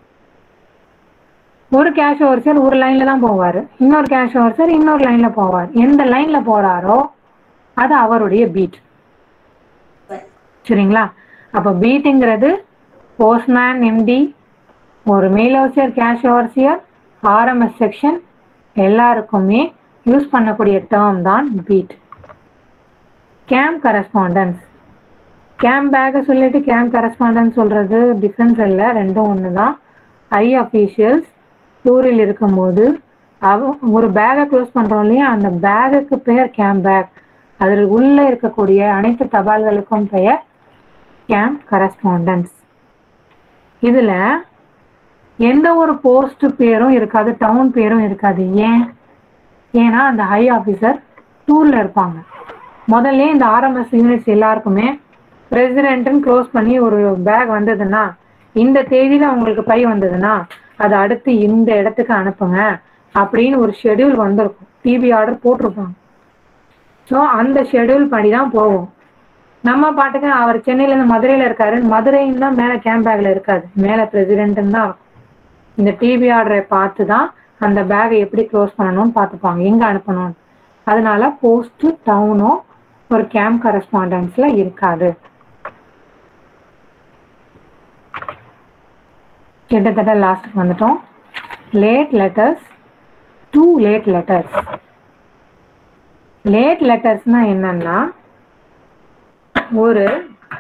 ஒரு கேஷ் ஓவர்சியர் ஒரு லைன்ல தான் போவார் இன்னொரு கேஷ் ஓவர்சியர் இன்னொரு லைன்ல போவார் எந்த லைன்ல போறாரோ அது அவருடைய பீட் சரிங்களா அப்போ பீட்டுங்கிறது போஸ்ட்மேன் எம்டி ஒரு mail overseer cash overseer RMS section எல்லாருக்குமே யூஸ் பண்ணக்கூடிய டேர்ம் தான் பீட் கேம் கரஸ்பாண்டன்ஸ் கேம் பேக்கை சொல்லிட்டு கேம் கரஸ்பாண்டன்ஸ் சொல்றது டிஃப்ரென்ஸ் இல்லை ரெண்டும் ஒன்று தான் ஐ அஃபீஷியல்ஸ் டூரில் இருக்கும்போது அவ ஒரு பேக்கை க்ளோஸ் பண்ணுறோம் இல்லையா அந்த பேக்குக்கு பெயர் கேம் பேக் அதில் உள்ளே இருக்கக்கூடிய அனைத்து தபால்களுக்கும் பெயர் கேம் கரஸ்பாண்டன்ஸ் இதில் எந்த ஒரு போஸ்ட் பேரும் இருக்காது டவுன் பேரும் இருக்காது ஏன் ஏன்னா அந்த ஹை ஆஃபீஸர் டூரில் இருப்பாங்க முதல்ல இந்த ஆர்எம்எஸ் யூனிட்ஸ் எல்லாருக்குமே பிரசிடென்ட்னு க்ளோஸ் பண்ணி ஒரு பேக் வந்ததுன்னா இந்த தேதியில உங்களுக்கு பை வந்ததுன்னா அதை அடுத்து இந்த இடத்துக்கு அனுப்புங்க அப்படின்னு ஒரு ஷெட்யூல் வந்திருக்கும் டிபி ஆர்டர் போட்டிருப்பாங்க ஸோ அந்த ஷெட்யூல் படி தான் போகும் நம்ம பாட்டுக்கு அவர் சென்னையில இருந்து மதுரையில இருக்காரு மதுரைன்னு தான் மேல கேம்ப் பேக்ல இருக்காது மேல பிரசிடென்ட்னு தான் இருக்கும் இந்த டிபி ஆர்டரை பார்த்து தான் அந்த பேகை எப்படி க்ளோஸ் பண்ணணும்னு பார்த்துப்பாங்க எங்க அனுப்பணும் அதனால போஸ்ட் டவுனோ ஒரு கேம்ப் கரஸ்பாண்டன்ஸ்ல இருக்காது கிட்டத்தட்ட லாஸ்ட்டுக்கு வந்துட்டோம் late letters too late letters late லெட்டர்ஸ்னா என்னன்னா ஒரு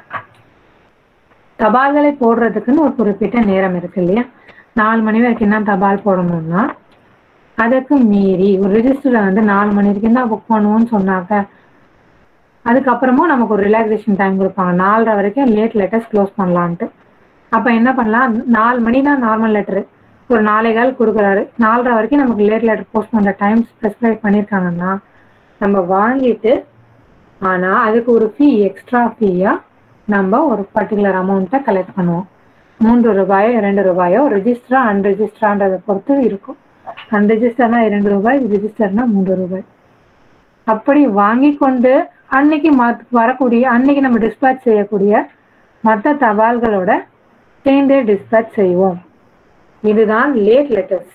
தபால்களை போடுறதுக்குன்னு ஒரு குறிப்பிட்ட நேரம் இருக்கு இல்லையா நாலு மணி வரைக்கும் என்ன தபால் போடணும்னா அதுக்கு மீறி ஒரு ரிஜிஸ்டர்ல வந்து நாலு மணி வரைக்கும் தான் புக் பண்ணுவோம்னு சொன்னாக்க அதுக்கப்புறமும் நமக்கு ஒரு ரிலாக்ஸேஷன் டைம் கொடுப்பாங்க நாலரை வரைக்கும் லேட் லெட்டர்ஸ் க்ளோஸ் பண்ணலான்ட்டு அப்போ என்ன பண்ணலாம் நாலு மணி தான் நார்மல் லெட்டரு ஒரு நாலே கால் கொடுக்குறாரு நாலரை வரைக்கும் நமக்கு லேட் லெட்டர் போஸ்ட் பண்ணுற டைம் ஸ்பெசிஃபை பண்ணியிருக்காங்கன்னா நம்ம வாங்கிட்டு ஆனால் அதுக்கு ஒரு ஃபீ எக்ஸ்ட்ரா ஃபீயாக நம்ம ஒரு பர்டிகுலர் அமௌண்ட்டை கலெக்ட் பண்ணுவோம் மூன்று ரூபாயோ ரெண்டு ரூபாயோ ரிஜிஸ்டரா அன்ரிஜிஸ்டரான்றதை பொறுத்து இருக்கும் அன்ரிஜிஸ்டர்னா இரண்டு ரூபாய் ரிஜிஸ்டர்னா மூன்று ரூபாய் அப்படி வாங்கி கொண்டு அன்னைக்கு மத் வரக்கூடிய அன்னைக்கு நம்ம டிஸ்பேச் செய்யக்கூடிய மற்ற தபால்களோட சேர்ந்தே டிஸ்பேச் செய்வோம் இதுதான் லேட் லெட்டர்ஸ்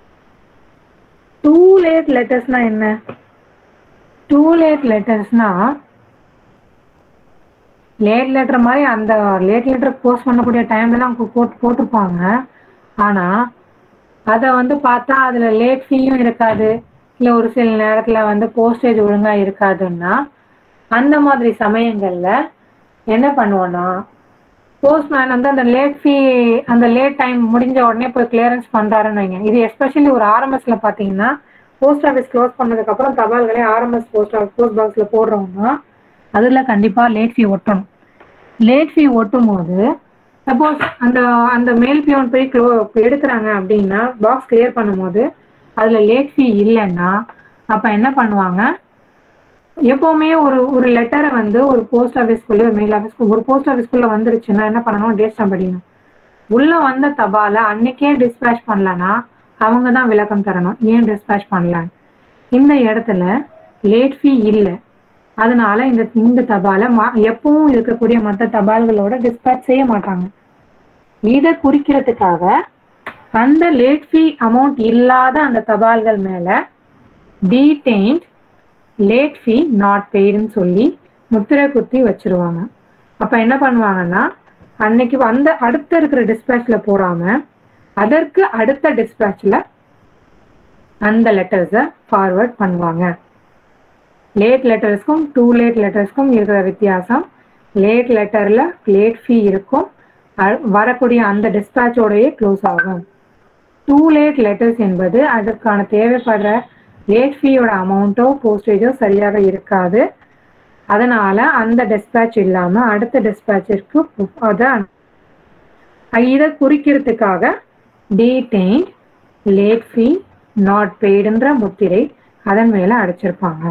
டூ லேட் லெட்டர்ஸ்னா என்ன டூ லேட் லெட்டர்ஸ்னா லேட் லெட்டர் மாதிரி அந்த லேட் லெட்டர் போஸ்ட் பண்ணக்கூடிய டைம்லாம் போட்டு போட்டிருப்பாங்க ஆனா அதை வந்து பார்த்தா அதுல லேட் ஃபீயும் இருக்காது இல்லை ஒரு சில நேரத்துல வந்து போஸ்டேஜ் ஒழுங்கா இருக்காதுன்னா அந்த மாதிரி சமயங்கள்ல என்ன பண்ணுவோம்னா போஸ்ட்மேன் வந்து அந்த லேட் ஃபீ அந்த லேட் டைம் முடிஞ்ச உடனே போய் கிளியரன்ஸ் பண்றாருன்னு வைங்க இது எஸ்பெஷலி ஒரு ஆர்எம்எஸ்ல பாத்தீங்கன்னா போஸ்ட் ஆஃபீஸ் க்ளோஸ் பண்ணதுக்கு அப்புறம் தபால்களே ஆர்எம்எஸ் போஸ்ட் போஸ்ட் பாக்ஸ்ல போடுறோம்னா அதுல கண்டிப்பா லேட் ஃபீ ஒட்டணும் லேட் ஃபீ ஒட்டும் போது சப்போஸ் அந்த அந்த மேல் பியோன் போய் க்ளோ எடுக்கிறாங்க அப்படின்னா பாக்ஸ் கிளியர் பண்ணும்போது அதுல லேட் ஃபீ இல்லைன்னா அப்ப என்ன பண்ணுவாங்க எப்பவுமே ஒரு ஒரு லெட்டரை வந்து ஒரு போஸ்ட் ஆஃபீஸ்க்குள்ள ஒரு மெயில் ஆஃபீஸ்க்கு ஒரு போஸ்ட் ஆஃபீஸ்க்குள்ள வந்துருச்சுன்னா என்ன பண்ணணும் டேட் ஸ்டாம்ப் அடிக்கணும் உள்ள வந்த தபாலை அன்னைக்கே டிஸ்பேச் பண்ணலன்னா அவங்க தான் விளக்கம் தரணும் ஏன் டிஸ்பேச் பண்ணல இந்த இடத்துல லேட் ஃபீ இல்லை அதனால இந்த இந்த தபாலை மா- எப்பவும் இருக்கக்கூடிய மற்ற தபால்களோட டிஸ்பேச் செய்ய மாட்டாங்க இதை குறிக்கிறதுக்காக அந்த லேட் ஃபீ அமௌண்ட் இல்லாத அந்த தபால்கள் மேல டீடைன்ட் லேட் ஃபீ நாட் பெய்டுன்னு சொல்லி முத்திரை குத்தி வச்சிருவாங்க அப்ப என்ன பண்ணுவாங்கன்னா அன்னைக்கு அந்த அடுத்த இருக்கிற டிஸ்பேச்ல போடாம அதற்கு அடுத்த டிஸ்பேச்ல அந்த லெட்டர்ஸை ஃபார்வர்ட் பண்ணுவாங்க லேட் லெட்டர்ஸ்க்கும் டூ லேட் லெட்டர்ஸ்க்கும் இருக்கிற வித்தியாசம் லேட் லெட்டர்ல லேட் ஃபீ இருக்கும் அ- வரக்கூடிய அந்த டிஸ்பேச்சோடயே க்ளோஸ் ஆகும் டூ லேட் லெட்டர்ஸ் என்பது அதற்கான தேவைப்படுற லேட் ஃபீயோட அமௌண்ட்டோ போஸ்டேஜோ சரியாக இருக்காது அதனால அந்த டிஸ்பேட்ச் இல்லாம அடுத்த டிஸ்பேச்சிற்கு அதை இதை குறிக்கிறதுக்காக டீடைன் லேட் ஃபீ நாட் பெய்டுன்ற முத்திரை அதன் மேல அடிச்சிருப்பாங்க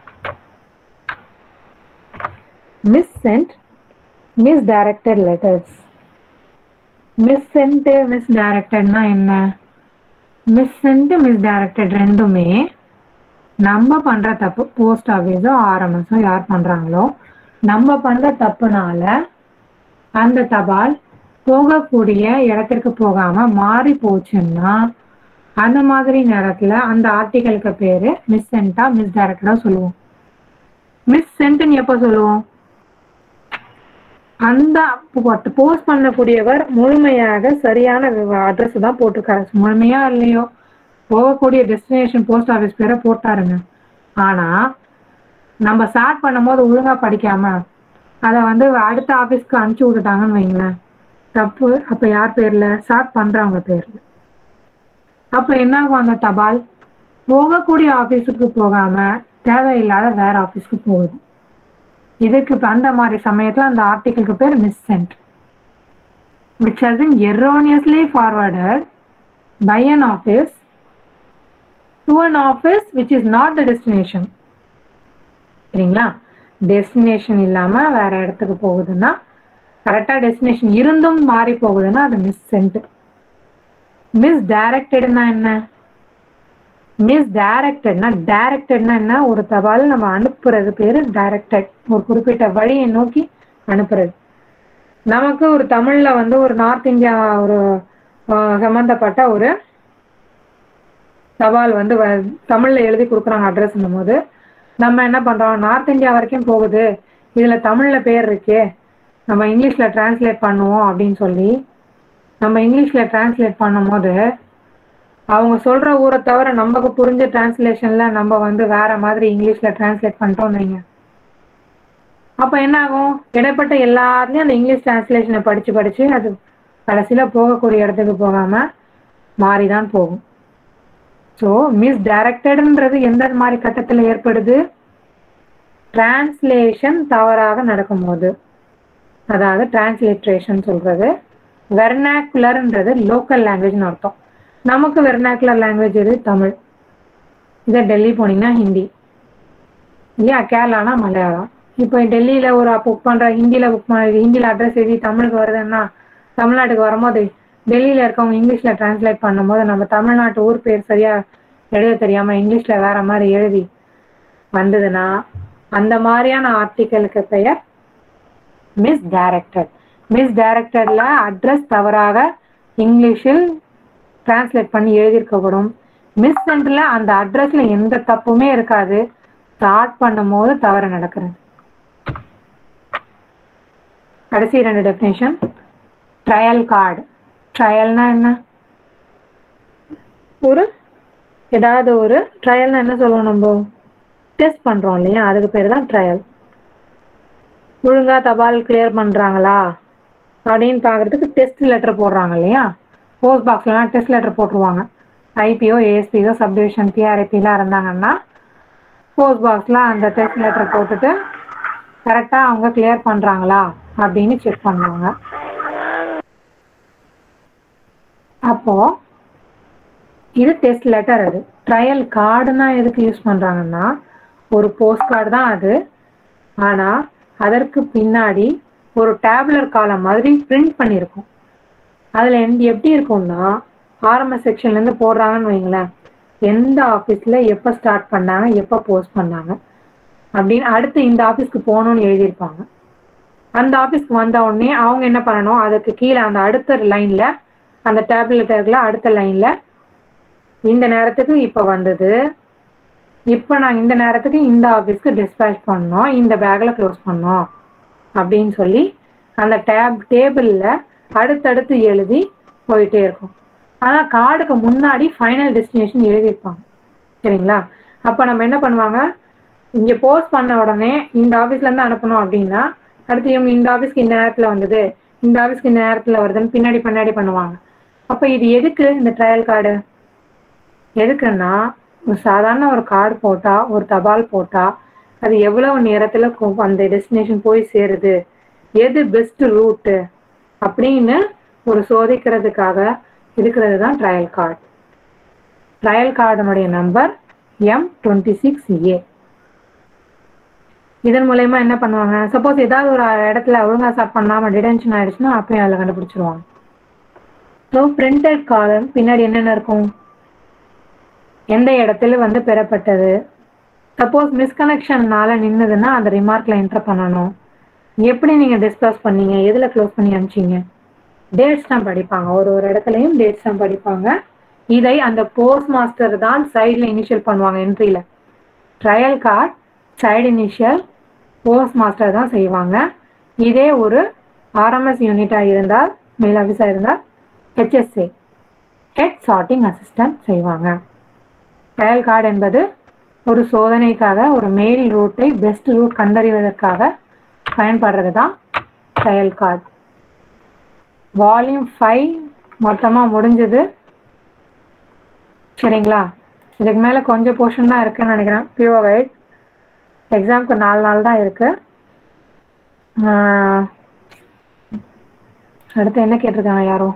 missent misdirected letters missent மிஸ் டைரக்டட்னா என்ன மிஸ் சென்ட் மிஸ் டைரக்டட் ரெண்டுமே நம்ம பண்ற தப்பு போஸ்ட் ஆஃபீஸோ ஆர்எம்எஸோ யார் பண்றாங்களோ நம்ம பண்ற தப்புனால அந்த தபால் போகக்கூடிய இடத்திற்கு போகாம மாறி போச்சுன்னா அந்த மாதிரி நேரத்துல அந்த ஆர்டிகளுக்கு பேரு மிஸ் சென்டா மிஸ் டைரக்டடா சொல்லுவோம் மிஸ் சென்ட்னு எப்போ சொல்லுவோம் அந்த போஸ்ட் பண்ணக்கூடியவர் முழுமையாக சரியான அட்ரஸ் தான் போட்டிருக்காரு முழுமையா இல்லையோ போகக்கூடிய டெஸ்டினேஷன் போஸ்ட் ஆஃபீஸ் பேரை போட்டாருங்க ஆனா நம்ம ஸ்டார்ட் பண்ணும்போது ஒழுங்கா படிக்காம அதை வந்து அடுத்த ஆஃபீஸ்க்கு அனுப்பிச்சு விட்டுட்டாங்கன்னு வைங்களேன் தப்பு அப்ப யார் பேர்ல ஸ்டார்ட் பண்றவங்க பேர்ல அப்ப என்ன ஆகும் அந்த தபால் போகக்கூடிய ஆபீஸுக்கு போகாம தேவையில்லாத வேற ஆபீஸ்க்கு போகுது இதுக்கு இப்ப அந்த மாதிரி சமயத்துல அந்த ஆர்டிகிளுக்கு பேர் missent which has been erroneously forwarded by an office to an office which is not the destination சரிங்களா டெஸ்டினேஷன் இல்லாம வேற இடத்துக்கு போகுதுன்னா கரெக்டா டெஸ்டினேஷன் இருந்தும் மாறி போகுதுன்னா அது மிஸ் சென்ட் மிஸ் டைரக்டட்னா என்ன மிஸ் டைரக்டட்னா டைரக்டட்னா என்ன ஒரு தபால் நம்ம அனுப்புறது பேரு டைரக்டட் ஒரு குறிப்பிட்ட வழியை நோக்கி அனுப்புறது நமக்கு ஒரு தமிழ்ல வந்து ஒரு நார்த் இந்தியா ஒரு ஆஹ், சம்பந்தப்பட்ட ஒரு தபால் வந்து வ- தமிழ்ல எழுதி கொடுக்குறாங்க அட்ரஸ் போது நம்ம என்ன பண்றோம் நார்த் இந்தியா வரைக்கும் போகுது இதுல தமிழ்ல பேர் இருக்கே நம்ம இங்கிலீஷ்ல டிரான்ஸ்லேட் பண்ணுவோம் அப்படின்னு சொல்லி நம்ம இங்கிலீஷ்ல டிரான்ஸ்லேட் பண்ணும்போது அவங்க சொல்ற ஊரை தவிர நமக்கு புரிஞ்ச டிரான்ஸ்லேஷன்ல நம்ம வந்து வேற மாதிரி இங்கிலீஷ்ல டிரான்ஸ்லேட் பண்ணிட்டோம் வைங்க அப்ப என்ன ஆகும் இடைப்பட்ட எல்லாத்துலயும் அந்த இங்கிலீஷ் டிரான்ஸ்லேஷனை படிச்சு படிச்சு அது கடைசியில போகக்கூடிய இடத்துக்கு போகாம மாறிதான் போகும் ஸோ மிஸ் டைரக்டட்ன்றது எந்த மாதிரி கட்டத்துல ஏற்படுது டிரான்ஸ்லேஷன் தவறாக நடக்கும்போது அதாவது டிரான்ஸ்லிட்ரேஷன் சொல்றது வெர்னாக்குலர்ன்றது லோக்கல் லாங்குவேஜ்னு அர்த்தம் நமக்கு வெர்னாக்குலர் லாங்குவேஜ் எது தமிழ் இதே டெல்லி போனீங்கன்னா ஹிந்தி இல்லையா கேரளானா மலையாளம் இப்போ டெல்லியில ஒரு புக் பண்ற ஹிந்தியில புக் பண்ண ஹிந்தியில அட்ரஸ் எழுதி தமிழுக்கு வருதுன்னா தமிழ்நாட்டுக்கு வரும்போது டெல்லியில இருக்கவங்க இங்கிலீஷ்ல டிரான்ஸ்லேட் பண்ணும்போது நம்ம தமிழ்நாட்டு ஊர் பேர் சரியா எழுத தெரியாம இங்கிலீஷ்ல வேற மாதிரி எழுதி வந்ததுன்னா அந்த மாதிரியான ஆர்டிக்கலுக்கு பெயர் மிஸ் டைரக்டட் மிஸ் டைரக்டட்ல அட்ரஸ் தவறாக இங்கிலீஷில் டிரான்ஸ்லேட் பண்ணி எழுதியிருக்கப்படும் மிஸ் சென்டர்ல அந்த அட்ரஸ்ல எந்த தப்புமே இருக்காது ஸ்டார்ட் பண்ணும்போது தவறு நடக்கிறது கடைசி ரெண்டு டெஃபினேஷன் ட்ரையல் கார்டு ட்ரையல்னா என்ன ஒரு ஏதாவது ஒரு ட்ரையல்னா என்ன சொல்லுவோம் நம்ம டெஸ்ட் பண்றோம் இல்லையா அதுக்கு பேர் தான் ட்ரையல் ஒழுங்கா தபால் கிளியர் பண்றாங்களா அப்படின்னு பார்க்கறதுக்கு டெஸ்ட் லெட்டர் போடுறாங்க இல்லையா போஸ்ட் பாக்ஸ்லாம் டெஸ்ட் லெட்டர் போட்டுருவாங்க ஐபிஓ ஏஎஸ்பிஓ சப்டிவிஷன் பிஆர்ஐபிலாம் இருந்தாங்கன்னா போஸ்ட் பாக்ஸில் அந்த டெஸ்ட் லெட்டர் போட்டுட்டு கரெக்டாக அவங்க கிளியர் பண்ணுறாங்களா அப்படின்னு செக் பண்ணுவாங்க அப்போ இது டெஸ்ட் லெட்டர் அது ட்ரையல் கார்டுனா எதுக்கு யூஸ் பண்ணுறாங்கன்னா ஒரு போஸ்ட் கார்டு தான் அது ஆனால் அதற்கு பின்னாடி ஒரு டேப்லர் காலம் மாதிரி பிரிண்ட் பண்ணியிருக்கும் அதில் எந்த எப்படி இருக்கும்னா ஆரம்ப செக்ஷன்லேருந்து போடுறாங்கன்னு வைங்களேன் எந்த ஆஃபீஸில் எப்போ ஸ்டார்ட் பண்ணாங்க எப்போ போஸ்ட் பண்ணாங்க அப்படின்னு அடுத்து இந்த ஆஃபீஸ்க்கு போகணும்னு எழுதியிருப்பாங்க அந்த ஆஃபீஸ்க்கு வந்த உடனே அவங்க என்ன பண்ணணும் அதுக்கு கீழே அந்த அடுத்த லைனில் அந்த டேப்லெட் இருக்குல்ல அடுத்த லைனில் இந்த நேரத்துக்கு இப்போ வந்தது இப்போ நான் இந்த நேரத்துக்கு இந்த ஆஃபீஸ்க்கு டிஸ்பேச் பண்ணோம் இந்த பேக்கில் க்ளோஸ் பண்ணோம் அப்படின்னு சொல்லி அந்த டேப் டேபிளில் அடுத்தடுத்து எழுதி போயிட்டே இருக்கும் ஆனால் கார்டுக்கு முன்னாடி ஃபைனல் டெஸ்டினேஷன் எழுதியிருப்பாங்க சரிங்களா அப்போ நம்ம என்ன பண்ணுவாங்க இங்கே போஸ்ட் பண்ண உடனே இந்த ஆஃபீஸ்லேருந்து அனுப்பணும் அப்படின்னா அடுத்து இவங்க இந்த ஆஃபீஸ்க்கு இந்த நேரத்தில் வந்தது இந்த ஆஃபீஸ்க்கு இந்த நேரத்தில் வருதுன்னு பின்னாடி பின்னாடி பண்ணுவாங்க அப்போ இது எதுக்கு இந்த ட்ரையல் கார்டு எதுக்குன்னா ஒரு சாதாரண ஒரு கார்டு போட்டா ஒரு தபால் போட்டா அது எவ்வளவு நேரத்துல கொ- அந்த டெஸ்டினேஷன் போய் சேருது எது பெஸ்ட் ரூட்டு அப்படின்னு ஒரு சோதிக்கிறதுக்காக இருக்கிறது தான் ட்ரையல் கார்டு ட்ரையல் கார்டனுடைய number M twenty six A இதன் மூலயமா என்ன பண்ணுவாங்க சப்போஸ் ஏதாவது ஒரு இடத்துல ஒழுங்கா ஸ்டார்ட் பண்ணாம டிடென்ஷன் ஆயிடுச்சுன்னா அப்பயும் அதில் கண்டுபிடிச்சிருவாங்க ஸோ பிரிண்டட் காலம் பின்னாடி என்னென்ன இருக்கும் எந்த இடத்துல வந்து பெறப்பட்டது சப்போஸ் மிஸ்கனெக்ஷன்னால நின்னதுன்னா அந்த ரிமார்க்ல என்டர் பண்ணணும் எப்படி நீங்க டிஸ்கஸ் பண்ணீங்க எதுல க்ளோஸ் பண்ணி அனுப்பிச்சீங்க டேட்ஸ் தான் படிப்பாங்க ஒரு ஒரு இடத்துலயும் டேட்ஸ் தான் படிப்பாங்க இதை அந்த போஸ்ட் மாஸ்டர் தான் சைடில் இனிஷியல் பண்ணுவாங்க என்ட்ரியில trial card side initial postmaster தான் செய்வாங்க இதே ஒரு ஆர்எம்எஸ் யூனிட்டா இருந்தால் மெயில் ஆஃபீஸா இருந்தால் ஹெச்எஸ்ஏ ஹெட் சார்ட்டிங் அசிஸ்டன்ட் செய்வாங்க ட்ரையல் கார்டு என்பது ஒரு சோதனைக்காக ஒரு மெயில் ரூட்டை பெஸ்ட் ரூட் கண்டறிவதற்காக பயன்படுறது தான் ட்ரையல் கார்டு வால்யூம் ஃபைவ் மொத்தமாக முடிஞ்சது சரிங்களா இதுக்கு மேலே கொஞ்சம் போர்ஷன் தான் இருக்குன்னு நினைக்கிறேன் பியூர் வைட் எக்ஸாம்க்கு நாலு நாள் தான் இருக்கு ஆஹ், அடுத்து என்ன கேட்டிருக்காங்க யாரும்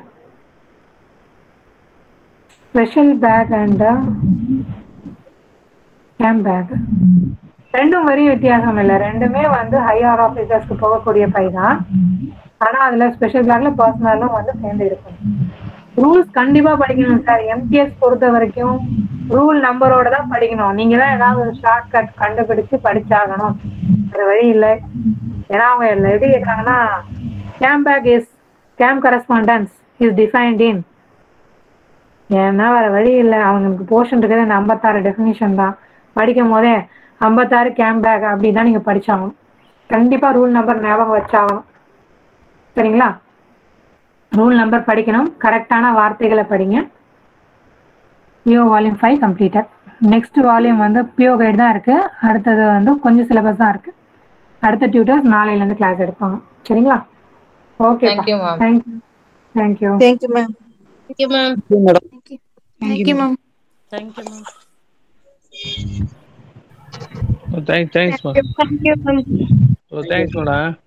special bag and camp bag ரெண்டும் வரி வித்தியாசம் இல்லை ரெண்டுமே வந்து ஹையர் ஆஃபீஸர்ஸ்க்கு போகக்கூடிய பை தான் ஆனா அதுல ஸ்பெஷல் பேக்ல பர்சனலும் வந்து சேர்ந்து இருக்கும் ரூல்ஸ் கண்டிப்பா படிக்கணும் சார் எம்டிஎஸ் பொறுத்த வரைக்கும் ரூல் நம்பரோட தான் படிக்கணும் நீங்க தான் ஏதாவது ஒரு ஷார்ட் கட் கண்டுபிடிச்சு படிச்சாகணும் வேற வழி இல்லை ஏன்னா அவங்க இதுல எப்படி கேட்குறாங்கன்னா camp bag is camp correspondence is defined in ஏன்னா வேற வழி இல்லை அவங்களுக்கு போர்ஷன் இருக்கிறது இந்த ஐம்பத்தாறு டெஃபினிஷன் தான் படிக்கும் போதே ஐம்பத்தாறு கேம் பேக் அப்படின்னு தான் நீங்க படிச்சாகணும் கண்டிப்பா ரூல் நம்பர் ஞாபகம் வச்சாகணும் சரிங்களா ரூல் நம்பர் படிக்கணும் கரெக்டான வார்த்தைகளை படிங்க PO volume five completed next volume வந்து பியோ கைடு தான் இருக்கு அடுத்தது வந்து கொஞ்சம் சிலபஸ் தான் இருக்கு அடுத்த டியூட்டர்ஸ் நாளையிலேருந்து கிளாஸ் எடுப்பாங்க சரிங்களா okay Thank you, ma'am. Thank you thank you thank you ma'am Thank you, ma'am. Madam thank you ma'am Thank you, ma'am. Oh, thanks, thanks, madam. Thank you ma'am Oh, thanks, madam.